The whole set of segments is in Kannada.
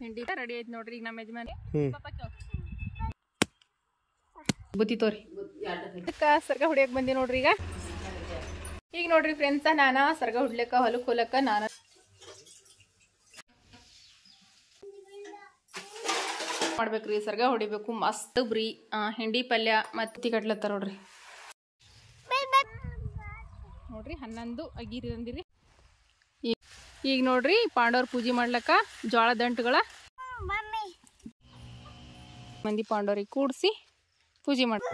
ಹಿಂಡಿ ರೆಡಿ ಐತಿ ನೋಡ್ರಿ ಈಗ ನಮ್ಮ ಯಜಮಾನಿ ಹ್ಮ್. ಬುತ್ತಿ ತೋರಿ ಅದಕ್ಕೆ ಸರ್ಗ ಹೊಡಿಯಕ್ ಬಂದಿ ನೋಡ್ರಿ ಈಗ ಈಗ ನೋಡ್ರಿ ಫ್ರೆಂಡ್ಸ ನಾನ ಸರ್ಗ ಹೊಡ್ಲಿಕ್ಕ ಹೊಲಕ್ ಹೋಲಕ್ಕ ನಾನ ಮಾಡ್ಬೇಕ್ರಿ ಸರ್ಗ ಹೊಡಿಬೇಕು ಮಸ್ತ್ ಬ್ರಿ ಆ, ಹಿಂಡಿ ಪಲ್ಯ ಮತ್ತೆ ಕಟ್ಲತ್ತಾರ ನೋಡ್ರಿ ನೋಡ್ರಿ ಹನ್ನೊಂದು ಅಗೀರಿ ಅಂದಿರಿ ಈಗ ಈಗ ನೋಡ್ರಿ ಪಾಂಡವ್ರ ಪೂಜೆ ಮಾಡ್ಲಕ್ಕ ಜೋಳ ದಂಟುಗಳ ಮಂದಿ ಪಾಂಡವ್ರಿಗೆ ಕೂಡಿಸಿ ಪೂಜೆ ಮಾಡ್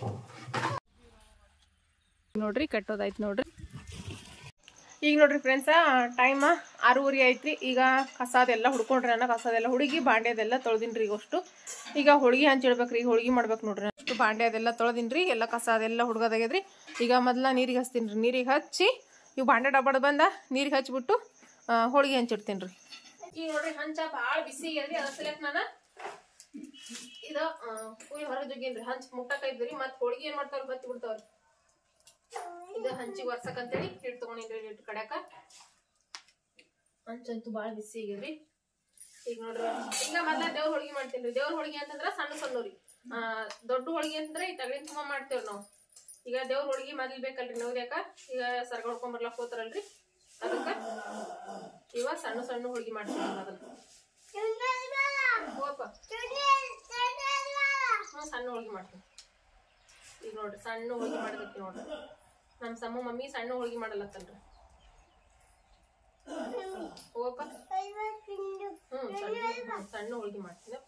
ನೋಡ್ರಿ ಕಟ್ಟೋದಾಯ್ತು ನೋಡ್ರಿ ಈಗ ನೋಡ್ರಿ ಫ್ರೆಂಡ್ಸ ಟೈಮ್ ಆರೂವರೆ ಐತ್ರಿ ಈಗ ಕಸಾದೆಲ್ಲ ಹುಡ್ಕೊಂಡ್ರಿ ನಾನು ಕಸಾದೆಲ್ಲ ಹುಡುಗಿ ಬಾಂಡ್ಯದೆಲ್ಲ ತೊಳ್ದಿನ್ರಿ ಈಗ ಅಷ್ಟು ಈಗ ಹೋಳಿಗೆ ಹಂಚಿಡ್ಬೇಕ್ರಿ ಈಗ ಹೋಳಿಗೆ ಮಾಡ್ಬೇಕು ನೋಡ್ರಿ ಅಷ್ಟು ಬಾಂಡ್ಯದೆಲ್ಲ ತೊಳ್ದಿನ್ರಿ ಎಲ್ಲ ಕಸಾದೆಲ್ಲ ಹುಡ್ಗೋದಾಗ್ಯದ್ರಿ ಈಗ ಮೊದ್ಲ ನೀರಿಗೆ ಹಚ್ತೀನಿ ರೀ ನೀರಿಗೆ ಹಚ್ಚಿ ಇವು ಬಾಂಡೆ ಡಬ್ಬಡ್ ಬಂದ ನೀರಿಗೆ ಹಚ್ಬಿಟ್ಟು ಆ, ಹೋಳಿಗೆ ಹಂಚಿಡ್ತೀನಿ ರೀ ಈಗ ನೋಡ್ರಿ ಹಂಚ ಭಾಳ ಬಿಸಿ ಆಗ್ಯದ್ರಿ ಅದ್ರ ಸಲಕ್ ನಾನು ಇದ ಕುಯ್ ಹೊರಗೆ ಜಗ್ಗೇನ್ರಿ ಹಂಚ್ ಮುಟ್ಟಕ ಇದ್ರಿ ಮತ್ ಹೋಳಿಗೆ ಏನ್ ಮಾಡ್ತಾವ್ರಿ ಬತ್ತಿ ಬಿಡ್ತಾವ್ರಿ ಇದು ಹಂಚಿಗೆ ವರ್ಸಕ್ ಅಂತೇಳಿ ಹಿಟ್ ತಗೊಂಡಿನ್ರಿ ಹಿಟ್ ಕಡ್ಯಾಕ ಹಂಚಂತೂ ಬಾಳ ಬಿಸಿ ಆಗ್ಯದ್ರಿ ಈಗ ನೋಡ್ರಿ ಈಗ ಮೊದ್ಲ ದೇವ್ರ ಹೋಳಿಗೆ ಮಾಡ್ತೀನ್ರಿ ದೇವ್ರ ಹೋಳಿಗೆ ಅಂತಂದ್ರ ಸಣ್ಣ ಸಣ್ಣವ್ರಿ ಆ ದೊಡ್ಡ ಹೋಳಿಗೆ ಅಂತಂದ್ರ ಈ ತಗಡಿನ ತುಂಬ ಮಾಡ್ತೇವ್ರಿ ನಾವು ಈಗ ದೇವ್ರ ಹೋಳಿಗೆ ಮೊದ್ಲು ಬೇಕಲ್ರಿ ನವ್ದ್ಯಾಕ ಈಗ ಸರ್ಗ ಹೊಡ್ಕೊಂಡ್ ಬರ್ಲಾಕ್ ಹೋತಾರಲ್ರಿ ಅದಕ್ಕ ಇವ ಸಣ್ಣ ಸಣ್ಣ ಹೋಳಿಗೆ ಮಾಡ್ತೀವಿ ಅದನ್ನ ಹೋಗಪ್ಪ ಹ್ಞೂ ಸಣ್ಣ ಹೋಳಿಗೆ ಮಾಡ್ತೀನಿ ಈಗ ನೋಡ್ರಿ ಸಣ್ಣ ಹೋಳಿಗೆ ಮಾಡಬೇಕು ನೋಡ್ರಿ ನಮ್ಮ ಸಮ್ಮ ಮಮ್ಮಿ ಸಣ್ಣ ಹೋಳಿಗೆ ಮಾಡಲತ್ತಲ್ರಿ ಹೋಗಪ್ಪ ಹ್ಞೂ ಸಣ್ಣ ಹ್ಞೂ, ಸಣ್ಣ ಹೋಳಿಗೆ ಮಾಡ್ತೀನಿ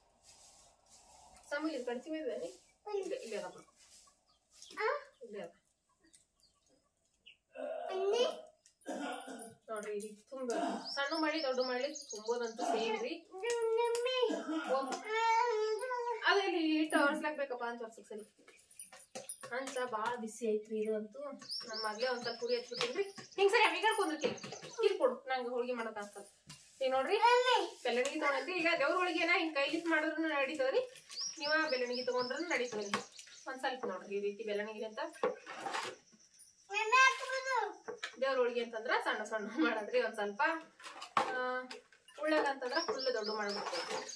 ಸಮ ಇಲ್ಲಿ ಕಡ್ಸಿ ಇದೆ ಇಲ್ಲ ಇಲ್ಲೇ ಅದ ಬಿಡು. ಇಲ್ಲೇ ಅದ ನೋಡ್ರಿ ಇದು ತುಂಬ ಸಣ್ಣ ಮಾಡಿ ದೊಡ್ಡ ಮಾಡಿ ತುಂಬೋದಂತೂ ಸೇಮ್ ರೀ ಹೋಗು. ಅದ ಇಲ್ಲಿ ಹಿಟ್ಟು ಒರ್ಸ್ಲಾಕ್ ಬೇಕಪ್ಪ ಅಂತ ಒರ್ಸಕ್ ಸರಿ ಹಂಚ ಭಾಳ ಬಿಸಿ ಐತ್ರಿ ಇದು ಅಂತೂ ನಮ್ಮ ಮಗ್ಲೆ ಒಂದ್ ಸ್ವಲ್ಪ ಪುರಿ ಹಚ್ಬಿಟ್ಟಿನ್ರಿ ಹಿಂಗ್ ಸರಿ ಅಮ್ಮಿಗಾರ್ ಕುಂದಿರ್ತೀನಿ ಇಲ್ಲಿ ಕೊಡು ನಂಗೆ ಹೋಳಿಗೆ ಮಾಡೋದ್ ಆಗ್ತದ ಈಗ ನೋಡ್ರಿ ಬೆಲ್ಲಣಿಗೆ ತಗೊಂಡ್ರಿ ಈಗ ದೇವ್ರ ಹೋಳಿಗೆನ ಹಿಂಗ್ ಕೈಲಿಸ್ ಮಾಡಿದ್ರು ನಡೀತದ್ರಿ ನೀವ ಬೆಲ್ಲಣಿಗೆ ತಗೊಂಡ್ರು ನಡೀತದ್ರಿ ಒಂದ್ ಸ್ವಲ್ಪ ನೋಡ್ರಿ ಈ ರೀತಿ ಬೆಲ್ಲಣಿಗೆ ಅಂತ ದೇವ್ರ ಹೋಳಿಗೆ ಅಂತಂದ್ರ ಸಣ್ಣ ಸಣ್ಣ ಮಾಡೋದ್ರಿ ಒಂದ್ ಸ್ವಲ್ಪ ಆ, ಉಳ್ಳಾಗ ಅಂತಂದ್ರ ಫುಲ್ ದೊಡ್ಡ ಮಾಡ್ಬೇಕು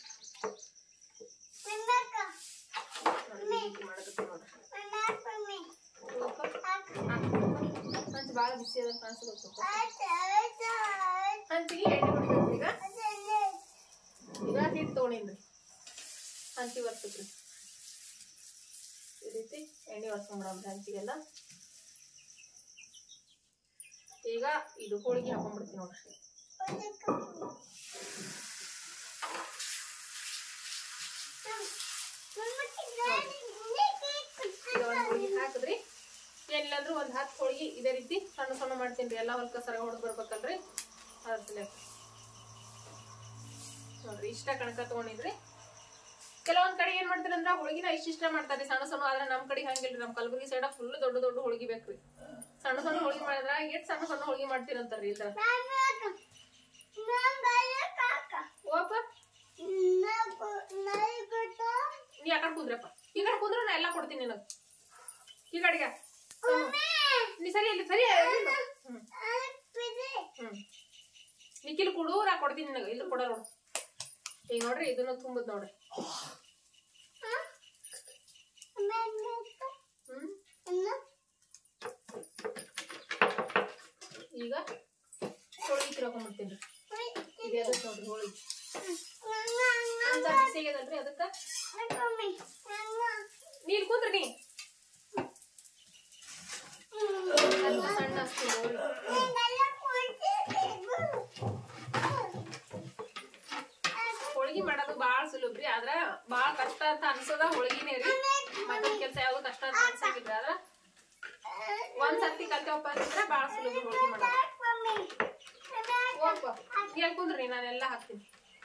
ನೋಡ್ರಿ, ಈ ರೀತಿ ಮಾಡೋದಕ್ಕೆ ನೋಡ್ರಿ ಹಂಚ್ ಭಾಳ ಬಿಸಿ ಅದ ಕಾಣಿಸ್ಬೇಕು ಹಂಚಿಗೆ ಎಣ್ಣೆ ಹೊಡಿಬೇಕು ಈಗ ಈಗ ಹಿಟ್ಟು ತೊಗೊಂಡಿನ್ರಿ ಹಂಚಿ ಒರ್ಸಕ್ರಿ ಈ ರೀತಿ ಎಣ್ಣೆ ಒರ್ಸ್ಕೊಂಡ್ಬಿಡಮ್ರಿ ಹಂಚಿಗೆಲ್ಲ ಈಗ ಇದು ಹೋಳಿಗೆ ಹಾಕೊಂಡ್ಬಿಡ್ತೀನಿ ನೋಡ್ರಿ ಈಗ ಒಂದ್ ಹೋಳಿಗೆ ಹಾಕಿದ್ರಿ ಏನಿಲ್ಲಂದ್ರೂ ಒಂದ್ ಹತ್ತು ಹೋಳಿಗೆ ಇದೇ ರೀತಿ ಸಣ್ಣ ಸಣ್ಣ ಮಾಡ್ತೀನಿ ಎಲ್ಲ ಹೊಲ್ಕ ಸರ ಹೊಡೆದ್ ಬರ್ಬೇಕಲ್ರಿ ಅದ್ರ ಸಲುವಾಗಿ. ನೋಡ್ರಿ ಇಷ್ಟ ಕಣಕ ತಗೊಂಡಿದ್ರಿ ಕೆಲವೊಂದ್ ಕಡೆ ಏನ್ ಮಾಡ್ತಾರೆ ಅಂದ್ರ ಹೋಳಿಗೆನ ಇಷ್ಟ ಇಷ್ಟ ಮಾಡ್ತಾರೆ ಸಣ್ಣ ಸಣ್ಣ ಆದ್ರೆ ನಮ್ ಕಡೆ ಹಂಗಿಲ್ರಿ ನಮ್ ಕಲಬುರಗಿ ಸೈಡ್ ಫುಲ್ ದೊಡ್ಡ ದೊಡ್ಡ ಹೋಳಿಗೆ ಬೇಕ್ರಿ ಸಣ್ಣ ಸಣ್ಣ ಹೋಳಿಗೆ ಮಾಡಿದ್ರ ಎಷ್ಟ್ ಸಣ್ಣ ಸಣ್ಣ ಹೋಳಿಗೆ ಮಾಡ್ತೀರಂತಾರ್ರಿ ಇದ್ರ ಓಪ ನೀ ಆ ಕಡೆ ಕುಂದ್ರಪ್ಪ ಈ ಕಡೆ ಕುಂದ್ರ ನಾ ಎಲ್ಲಾ ಕೊಡ್ತೀನಿ ನಿನಗ ಈ ಕಡೆಗೆ ನೀ ಸರಿ ಇಲ್ಲಿ ಸರಿ ಇಲ್ಲಿ. ಹ್ಮ್ ಹ್ಮ್ ನಿಖಿಲ್ ಕೊಡು ನಾ ಕೊಡ್ತೀನಿ ನಿನಗ ಇಲ್ಲಿ ಕೊಡ ನೋಡು ಈಗ ನೋಡ್ರಿ ಇದನ್ನು ತುಂಬದ್ ನೋಡ್ರಿ ಹ್ಮ್ ಈಗ ಹೋಳಿಗೆ ತಿರ್ಕೊಂಡ್ಬಿಡ್ತೀನಿ ಇದು ಅದಕ್ಕೆ ನೋಡ್ರಿ ಹೋಳಿಗೆ ಅಂತ ಬಿಸಿ ಆಗ್ಯದಲ್ರಿ ಅದಕ್ಕ ನೀರ್ ಕುಂದ್ರಿ ನೀ ಸ್ವಲ್ಪ ಸಣ್ಣ ಅಷ್ಟು ನೋಡ್ರಿ ಹೋಳಿಗೆ ಮಾಡೋದು ಬಾಳ ಸುಲಭ್ರಿ ಆದ್ರ ಬಾಳ ಕಷ್ಟ ಅಂತ ಅನ್ಸೋದ ಹೋಳಿಗೆನೇ ರೀ ಮತ್ತೊಂದ್ ಕೆಲ್ಸ ಯಾವ್ದು ಕಷ್ಟ ಅಂತ ಅನ್ಸಂಗಿಲ್ರಿ ಆದ್ರ ಒಂದ್ ಸರ್ತಿ ಕಲ್ತೇವಪ್ಪ ಅಂತಂದ್ರೆ ಬಾಳ ಸುಲಭ ಹೋಳಿಗೆ ಮಾಡೋದು ಹೋಗಪ್ಪ ಎಲ್ ಕುಂದ್ರಿ ನಾನೆಲ್ಲ ಹಾಕ್ತೀನಿ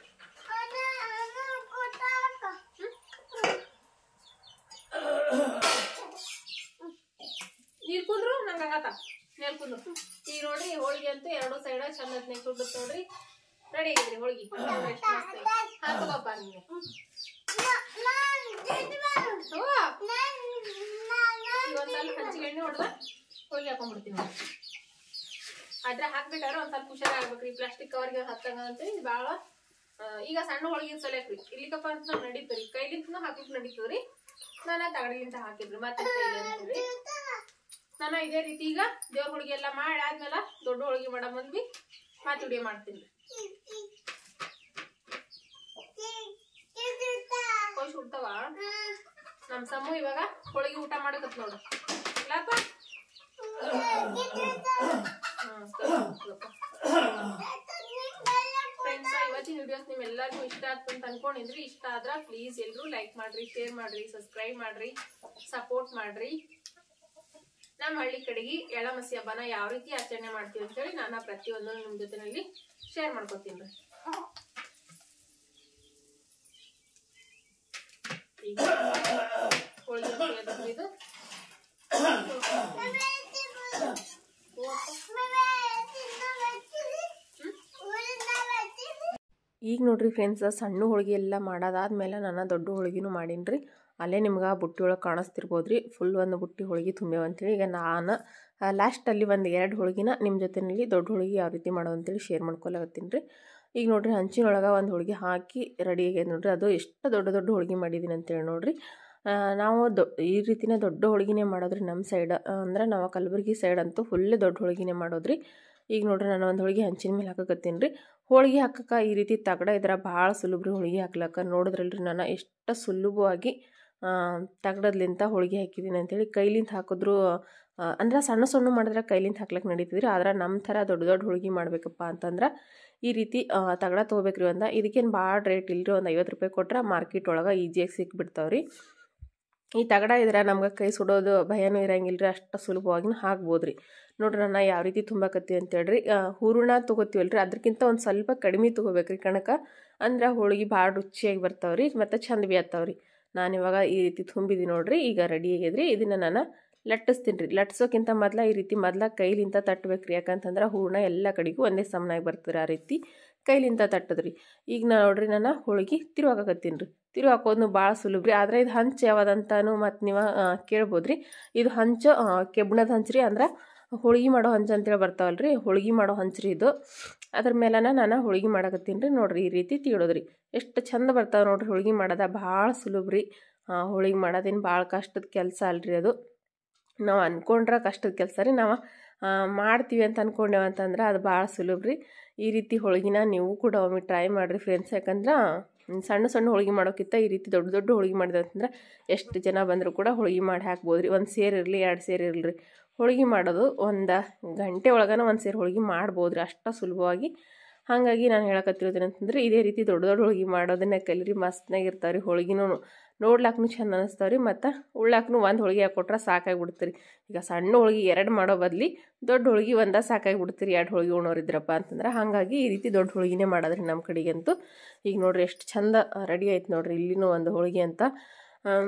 ನೀರ್ ಕುಂದ್ರು ನಂಗ ಆಗತ್ತ ನೀರ್ ಕುಂದ್ರು ಈಗ ನೋಡ್ರಿ ಹೋಳಿಗೆ ಅಂತೂ ಎರಡು ಸೈಡ್ ಚಂದ ಹೊತ್ನಾಗ ಸುಡುತ್ತ ನೋಡ್ರಿ ರೆಡಿ ಆಗಿದ್ರಿ ಹೋಳಿಗೆ ನೋಡ್ರಿ ಎಷ್ಟ್ ಮಸ್ತ್ ಐತಿ. ಹಾಕೋದಪ್ಪ ನೀನು ಹ್ಞೂ. ಈಗ ಒಂದ್ ಸ್ವಲ್ಪ ಹಂಚಿಗೆ ಎಣ್ಣೆ ಹೊಡೆದ ಹೋಳಿಗೆ ಹಾಕೊಂಡ್ಬಿಡ್ತೀನಿ ನೋಡಿ ಅದ್ರ ಹಾಕ್ಬೇಕಾದ್ರೆ ಒಂದ್ ಸ್ವಲ್ಪ ಹುಷಾರ್ ಆಗ್ಬೇಕ್ರಿ ಪ್ಲಾಸ್ಟಿಕ್ ಕವರ್ಗೆ ಹತ್ತಂಗ ಅಂತೇಳಿ ಇದು ಭಾಳ ಆ, ಈಗ ಸಣ್ಣ ಹೋಳಿಗೆ ಸಲಕ್ರಿ ಇಲ್ಲಿಕಪ್ಪ ಅಂತ ನಡೀತರಿ ಕೈಲಿಂತ ಹಾಕ್ಲಿಕ್ ನಡೀತದ್ರಿ ನಾನು ತಗಡಿಲಿಂತ ಹಾಕಿದ್ರಿ ಮತ್ತೆ ಕೈಲಿ ಅಂತೇಳಿ ನಾನು ಇದೇ ರೀತಿ ಈಗ ದೇವ್ರ ಹೋಳಿಗೆ ಎಲ್ಲ ಮಾಡಿ ಆದ್ಮೇಲೆ ದೊಡ್ಡ ಹೋಳಿಗೆ ಮಾಡೋ ಬಂದ್ವಿ ಮತ್ತೆ ವಿಡಿಯೋ ಮಾಡ್ತೀನಿ ಕೋಶ್ ಹುಡ್ತಾವ ನಮ್ ಸಮೂ ಇವಾಗ ಹೋಳಿಗೆ ಊಟ ಮಾಡಕತ್ ನೋಡು ಇಲ್ಲಪ್ಪ ಹ್ಮ್, ಸರಿ, ಹೋಗ್ತದಪ್ಪ. ಫ್ರೆಂಡ್ಸ್ ಇವತ್ತಿನ ವಿಡಿಯೋಸ್ ನಿಮ್ಮೆಲ್ಲರಿಗೂ ಇಷ್ಟ ಆಯ್ತು ಅಂತ ಅನ್ಕೊಂಡಿದ್ರಿ ಇಷ್ಟ ಆದ್ರ ಪ್ಲೀಸ್ ಎಲ್ರು ಲೈಕ್ ಮಾಡ್ರಿ ಶೇರ್ ಮಾಡ್ರಿ ಸಬ್ಸ್ಕ್ರೈಬ್ ಮಾಡ್ರಿ ಸಪೋರ್ಟ್ ಮಾಡ್ರಿ ನಮ್ಮ ಹಳ್ಳಿ ಕಡೆಗೆ ಎಳಮಸಿ ಹಬ್ಬನ ಯಾವ ರೀತಿ ಆಚರಣೆ ಮಾಡ್ತೀವಿ ಅಂತೇಳಿ ನಾನು ಪ್ರತಿಯೊಂದು ನಿಮ್ ಜೊತೆನಲ್ಲಿ ಶೇರ್ ಮಾಡ್ಕೊತೀನಿ ಈಗ ಹೋಳಿಗೆ ಅಂತ ಹೇಳ್ಬೇಕು ಇದು ಈಗ ನೋಡ್ರಿ ಫ್ರೆಂಡ್ಸ್ ಸಣ್ಣ ಹೋಳಿಗೆ ಎಲ್ಲ ಮಾಡೋದಾದ್ಮೇಲೆ ನಾನು ದೊಡ್ಡ ಹೋಳಿಗೆನೂ ಮಾಡೀನಿ ಅಲ್ಲೇ ನಿಮ್ಗೆ ಆ ಬುಟ್ಟಿ ಒಳಗೆ ಕಾಣಿಸ್ತಿರ್ಬೋದು ರೀ ಫುಲ್ ಒಂದು ಬುಟ್ಟಿ ಹೋಳಿಗೆ ತುಂಬ್ಯಾವ ಅಂತೇಳಿ ಈಗ ನಾನು ಲಾಸ್ಟಲ್ಲಿ ಒಂದು ಎರಡು ಹೋಳಿಗೆನ ನಿಮ್ಮ ಜೊತೆಯಲ್ಲಿ ದೊಡ್ಡ ಹೋಳಿಗೆ ಯಾವ ರೀತಿ ಮಾಡೋದು ಅಂತೇಳಿ ಶೇರ್ ಮಾಡ್ಕೊಳಕತ್ತೀನಿ ರೀ ಈಗ ನೋಡ್ರಿ ಹಂಚಿನೊಳಗೆ ಒಂದು ಹೋಳಿಗೆ ಹಾಕಿ ರೆಡಿ ಆಗ್ಯದ ನೋಡ್ರಿ ಅದು ಎಷ್ಟು ದೊಡ್ಡ ದೊಡ್ಡ ಹೋಳಿಗೆ ಮಾಡಿದ್ದೀನಿ ಅಂತೇಳಿ ನೋಡ್ರಿ ಆ, ನಾವು ದೊ ಈ ರೀತಿನೇ ದೊಡ್ಡ ಹೋಳಿಗೆನೇ ಮಾಡೋದ್ರಿ ನಮ್ಮ ಸೈಡ್ ಅಂದ್ರೆ ನಾವು ಕಲಬುರಗಿ ಸೈಡ್ ಅಂತೂ ಫುಲ್ ದೊಡ್ಡ ಹೋಳಿಗೆನೇ ಮಾಡೋದ್ರಿ ಈಗ ನೋಡ್ರಿ ನಾನು ಒಂದು ಹೋಳಿಗೆ ಹಂಚಿನ ಮೇಲೆ ಹಾಕಕತ್ತೀನಿ ರೀ ಹೋಳಿಗೆ ಹಾಕಕ್ಕೆ ಈ ರೀತಿ ತಗಡ ಇದ್ರೆ ಭಾಳ ಸುಲಭ ರೀ ಹೋಳಿಗೆ ಹಾಕ್ಲಕ್ಕ ನೋಡಿದ್ರಲ್ರಿ ನಾನು ಎಷ್ಟು ಸುಲಭವಾಗಿ ತಗಡದ್ಲಿಂತ ಹೋಳಿಗೆ ಹಾಕಿದ್ದೀನಿ ಅಂತೇಳಿ ಕೈಲಿಂದ ಹಾಕಿದ್ರು ಆ, ಅಂದ್ರೆ ಸಣ್ಣ ಸಣ್ಣ ಮಾಡಿದ್ರೆ ಕೈಲಿಂದ ಹಾಕ್ಲಕ್ಕೆ ನಡೀತಿದ್ರಿ ಆದ್ರೆ ನಮ್ಮ ಥರ ದೊಡ್ಡ ದೊಡ್ಡ ಹೋಳಿಗೆ ಮಾಡಬೇಕಪ್ಪ ಅಂತಂದ್ರೆ ಈ ರೀತಿ ಆ, ತಗಡ ತೊಗೋಬೇಕ್ರಿ ಒಂದು ಇದಕ್ಕೇನು ಭಾಳ ರೇಟ್ ಇಲ್ಲರಿ ಒಂದು ಐವತ್ತು ರೂಪಾಯಿ ಕೊಟ್ರೆ ಮಾರ್ಕೆಟ್ ಒಳಗೆ ಈಜಿಯಾಗಿ ಸಿಕ್ಬಿಡ್ತಾವ್ರಿ ಈ ತಗಡ ಇದ್ರೆ ನಮ್ಗೆ ಕೈ ಸುಡೋದು ಭಯನೂ ಇರಂಗಿಲ್ಲ ರೀ ಅಷ್ಟು ಸುಲಭವಾಗಿ ಹಾಕ್ಬೋದು ರೀ ನೋಡ್ರಿ ನಾನು ಯಾವ ರೀತಿ ತುಂಬಾಕತ್ತಿ ಅಂತೇಳ್ರಿ ಆ, ಹೂರಣ ತೊಗೋತೀವಲ್ರಿ ಅದಕ್ಕಿಂತ ಒಂದು ಸ್ವಲ್ಪ ಕಡಿಮೆ ತೊಗೋಬೇಕ್ರಿ ಕಣಕ ಅಂದ್ರೆ ಹೋಳಿಗೆ ಭಾಳ ರುಚಿಯಾಗಿ ಬರ್ತಾವ್ರಿ ಮತ್ತು ಚಂದ ಬಿ ಆತ್ತಾವ್ರಿ ನಾನು ಇವಾಗ ಈ ರೀತಿ ತುಂಬಿದಿ ನೋಡ್ರಿ ಈಗ ರೆಡಿ ಆಗ್ಯದ್ರಿ ಇದನ್ನು ನಾನು ಲಟ್ಟಿಸ್ತೀನಿ ರೀ ಲಟ್ಸೋಕ್ಕಿಂತ ಮೊದ್ಲ ಈ ರೀತಿ ಮೊದ್ಲ ಕೈಲಿಂದ ತಟ್ಟಬೇಕ್ರಿ ಯಾಕಂತಂದ್ರೆ ಹೂರಣ ಎಲ್ಲ ಕಡೆಗೂ ಒಂದೇ ಸಮನಾಗಿ ಬರ್ತದೆ ಆ ರೀತಿ ಕೈಲಿಂದ ತಟ್ಟದ್ರಿ ಈಗ ನಾ ನೋಡ್ರಿ ನಾನು ಹೋಳಿಗೆ ತಿರುವಾಕತ್ತೀನಿ ರೀ ತಿರು ಹಾಕೋದು ಭಾಳ ಸುಲಭ ರೀ ಆದರೆ ಇದು ಹಂಚು ಯಾವ್ದಂತಾನು ಮತ್ತು ನೀವು ಕೇಳ್ಬೋದು ರೀ ಇದು ಹಂಚು ಆ, ಕೆಬ್ಬಣದ ಹಂಚು ರೀ ಅಂದ್ರೆ ಹೋಳಿಗೆ ಮಾಡೋ ಹಂಚು ಅಂತೇಳಿ ಬರ್ತಾವಲ್ಲ ರೀ ಹೋಳಿಗೆ ಮಾಡೋ ಹಂಚು ರೀ ಇದು ಅದ್ರ ಮೇಲನ ನಾನು ಹೋಳಿಗೆ ಮಾಡಕತ್ತೀನಿ ರೀ ನೋಡ್ರಿ ಈ ರೀತಿ ತೀಡೋದ್ರಿ ಎಷ್ಟು ಚಂದ ಬರ್ತಾವೆ ನೋಡ್ರಿ ಹೋಳಿಗೆ ಮಾಡೋದ ಭಾಳ ಸುಲಭ ರೀ ಹೋಳಿಗೆ ಮಾಡೋದೇನು ಭಾಳ ಕಷ್ಟದ ಕೆಲಸ ಅಲ್ರಿ ಅದು ನಾವು ಅಂದ್ಕೊಂಡ್ರೆ ಕಷ್ಟದ ಕೆಲಸ ರೀ ನಾವು ಆ, ಮಾಡ್ತೀವಿ ಅಂತ ಅಂದ್ಕೊಂಡೇವು ಅಂತಂದ್ರೆ ಅದು ಭಾಳ ಸುಲಭ ರೀ ಈ ರೀತಿ ಹೋಳಿಗೆನ ನೀವು ಕೂಡ ಒಮ್ಮೆ ಟ್ರೈ ಮಾಡಿರಿ ಫ್ರೆಂಡ್ಸ್ ಯಾಕಂದ್ರೆ ಹ್ಮ್, ಸಣ್ಣ ಸಣ್ಣ ಹೋಳಿಗೆ ಮಾಡೋಕ್ಕಿಂತ ಈ ರೀತಿ ದೊಡ್ಡ ದೊಡ್ಡ ಹೋಳಿಗೆ ಮಾಡಿದೆ ಅಂತಂದ್ರೆ ಎಷ್ಟು ಜನ ಬಂದರೂ ಕೂಡ ಹೋಳಿಗೆ ಮಾಡಿ ಹಾಕ್ಬೋದು ರೀ ಒಂದು ಸೇರು ಇರಲಿ ಎರಡು ಸೇರು ಇರಲಿ ಹೋಳಿಗೆ ಮಾಡೋದು ಒಂದು ಗಂಟೆ ಒಳಗನ ಒಂದು ಸೇರು ಹೋಳಿಗೆ ಮಾಡ್ಬೋದು ರೀ ಅಷ್ಟು ಸುಲಭವಾಗಿ ಹಾಗಾಗಿ ನಾನು ಹೇಳಕತ್ತಿರೋದೇನು ಅಂತಂದ್ರೆ ಇದೇ ರೀತಿ ದೊಡ್ಡ ದೊಡ್ಡ ಹೋಳಿಗೆ ಮಾಡೋದನ್ನ ಕಲೀರಿ ಮಸ್ತ್ನಾಗ ಇರ್ತಾವೆ ರೀ ಹೋಳಿಗೆನೂ ನೋಡ್ಲಾಕ್ನು ಚಂದ ಅನಿಸ್ತಾವೆ ರೀ ಮತ್ತು ಉಳ್ಳಾಕ್ನು ಒಂದು ಹೋಳಿಗೆ ಹಾಕ್ಕೊಟ್ರೆ ಸಾಕಾಗಿಬಿಡ್ತೀರಿ ಈಗ ಸಣ್ಣ ಹೋಳಿಗೆ ಎರಡು ಮಾಡೋ ಬದಲಿ ದೊಡ್ಡ ಹೋಳಿಗೆ ಒಂದ ಸಾಕಾಗಿಬಿಡ್ತೀರಿ ಎರಡು ಹೋಳಿಗೆ ಉಣೋರಿದ್ರಪ್ಪ ಅಂತಂದ್ರೆ ಹಾಗಾಗಿ ಈ ರೀತಿ ದೊಡ್ಡ ಹೋಳಿಗೆನೇ ಮಾಡೋದ್ರಿ ನಮ್ಮ ಕಡೆಗಂತೂ ಈಗ ನೋಡ್ರಿ ಎಷ್ಟು ಚಂದ ರೆಡಿ ಆಯ್ತು ನೋಡ್ರಿ ಇಲ್ಲಿನೂ ಒಂದು ಹೋಳಿಗೆ ಅಂತ ಆಮ್,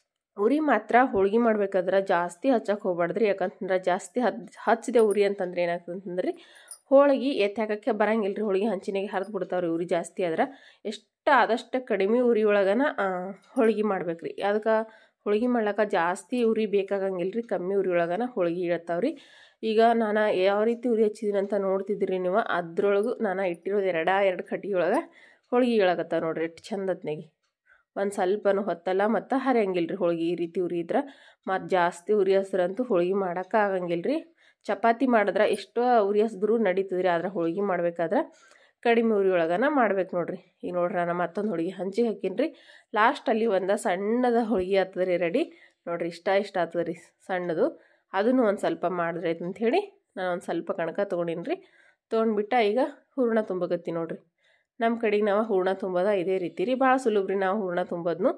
ಉರಿ ಮಾತ್ರ ಹೋಳಿಗೆ ಮಾಡ್ಬೇಕಾದ್ರೆ ಜಾಸ್ತಿ ಹಚ್ಚಕ್ಕೆ ಹೋಗ್ಬಾರ್ದ್ರಿ ಯಾಕಂತಂದ್ರೆ ಜಾಸ್ತಿ ಹಚ್ ಹಚ್ಚಿದೆ ಉರಿ ಅಂತಂದ್ರೆ ಏನಾಗ್ತದೆ ಅಂತಂದ್ರೆ ಹೋಳಿಗೆ ಎತ್ತಿ ಹಾಕಕ್ಕೆ ಬರಂಗಿಲ್ಲ ರೀ ಹೋಳಿಗೆ ಹಂಚಿನಾಗೆ ಹರಿದು ಬಿಡ್ತಾವ್ರಿ ಉರಿ ಜಾಸ್ತಿ ಆದ್ರೆ ಎಷ್ಟು ಆದಷ್ಟು ಕಡಿಮೆ ಉರಿ ಒಳಗನ ಆ, ಹೋಳಿಗೆ ಮಾಡ್ಬೇಕು ರೀ ಅದಕ್ಕೆ ಹೋಳಿಗೆ ಮಾಡ್ಲಿಕ್ಕೆ ಜಾಸ್ತಿ ಉರಿ ಬೇಕಾಗಂಗಿಲ್ಲ ರೀ ಕಮ್ಮಿ ಉರಿ ಒಳಗನ ಹೋಳಿಗೆ ಇಳತ್ತಾವ್ರಿ ಈಗ ನಾನು ಯಾವ ರೀತಿ ಉರಿ ಹಚ್ಚಿದ್ದೀನಿ ಅಂತ ನೋಡ್ತಿದ್ದೀರಿ ನೀವು ಅದ್ರೊಳಗೂ ನಾನು ಇಟ್ಟಿರೋದು ಎರಡ ಎರಡು ಕಟ್ಟಿಗೆ ಒಳಗೆ ಹೋಳಿಗೆ ಇಳಕತ್ತಾವ ನೋಡ್ರಿ ಎಷ್ಟು ಚಂದತ್ನಾಗಿ ಒಂದು ಸ್ವಲ್ಪನೂ ಹೊತ್ತಲ್ಲ ಮತ್ತು ಹರಿಯಂಗಿಲ್ಲ ರೀ ಹೋಳಿಗೆ ಈ ರೀತಿ ಉರಿ ಇದ್ರೆ ಮತ್ತು ಜಾಸ್ತಿ ಉರಿ ಹಸ್ರಂತೂ ಹೋಳಿಗೆ ಮಾಡೋಕೆ ಆಗಂಗಿಲ್ಲ ರೀ ಚಪಾತಿ ಮಾಡಿದ್ರೆ ಎಷ್ಟೋ ಉರಿ ಹಸ್ದ್ರು ನಡೀತದೆ ರೀ ಆದ್ರೆ ಹೋಳಿಗೆ ಮಾಡ್ಬೇಕಾದ್ರೆ ಕಡಿಮೆ ಉರಿ ಒಳಗನ ಮಾಡ್ಬೇಕು ನೋಡ್ರಿ ಈಗ ನೋಡ್ರಿ ನಾನು ಮತ್ತೊಂದು ಹೋಳಿಗೆ ಹಂಚಿಗೆ ಹಾಕೀನಿ ರೀ ಲಾಸ್ಟಲ್ಲಿ ಒಂದು ಸಣ್ಣದ ಹೋಳಿಗೆ ಆಗ್ತದೆ ರೀ ರೆಡಿ ನೋಡ್ರಿ ಇಷ್ಟ ಇಷ್ಟ ಆಗ್ತದೆ ರೀ ಸಣ್ಣದು ಅದನ್ನು ಒಂದು ಸ್ವಲ್ಪ ಮಾಡಿದ್ರೆ ಆಯ್ತು ಅಂಥೇಳಿ ನಾನು ಒಂದು ಸ್ವಲ್ಪ ಕಣಕ ತೊಗೊಂಡೀನಿ ರೀ ತೊಗೊಂಡ್ಬಿಟ್ಟು ಈಗ ಹೂರಣ ತುಂಬಕತ್ತಿ ನೋಡ್ರಿ ನಮ್ಮ ಕಡೆಗೆ ನಾವು ಹೂರಣ ತುಂಬೋದ ಇದೇ ರೀತಿ ರೀ ಭಾಳ ಸುಲಭ ರೀ ನಾವು ಹೂರಣ ತುಂಬೋದ್ನು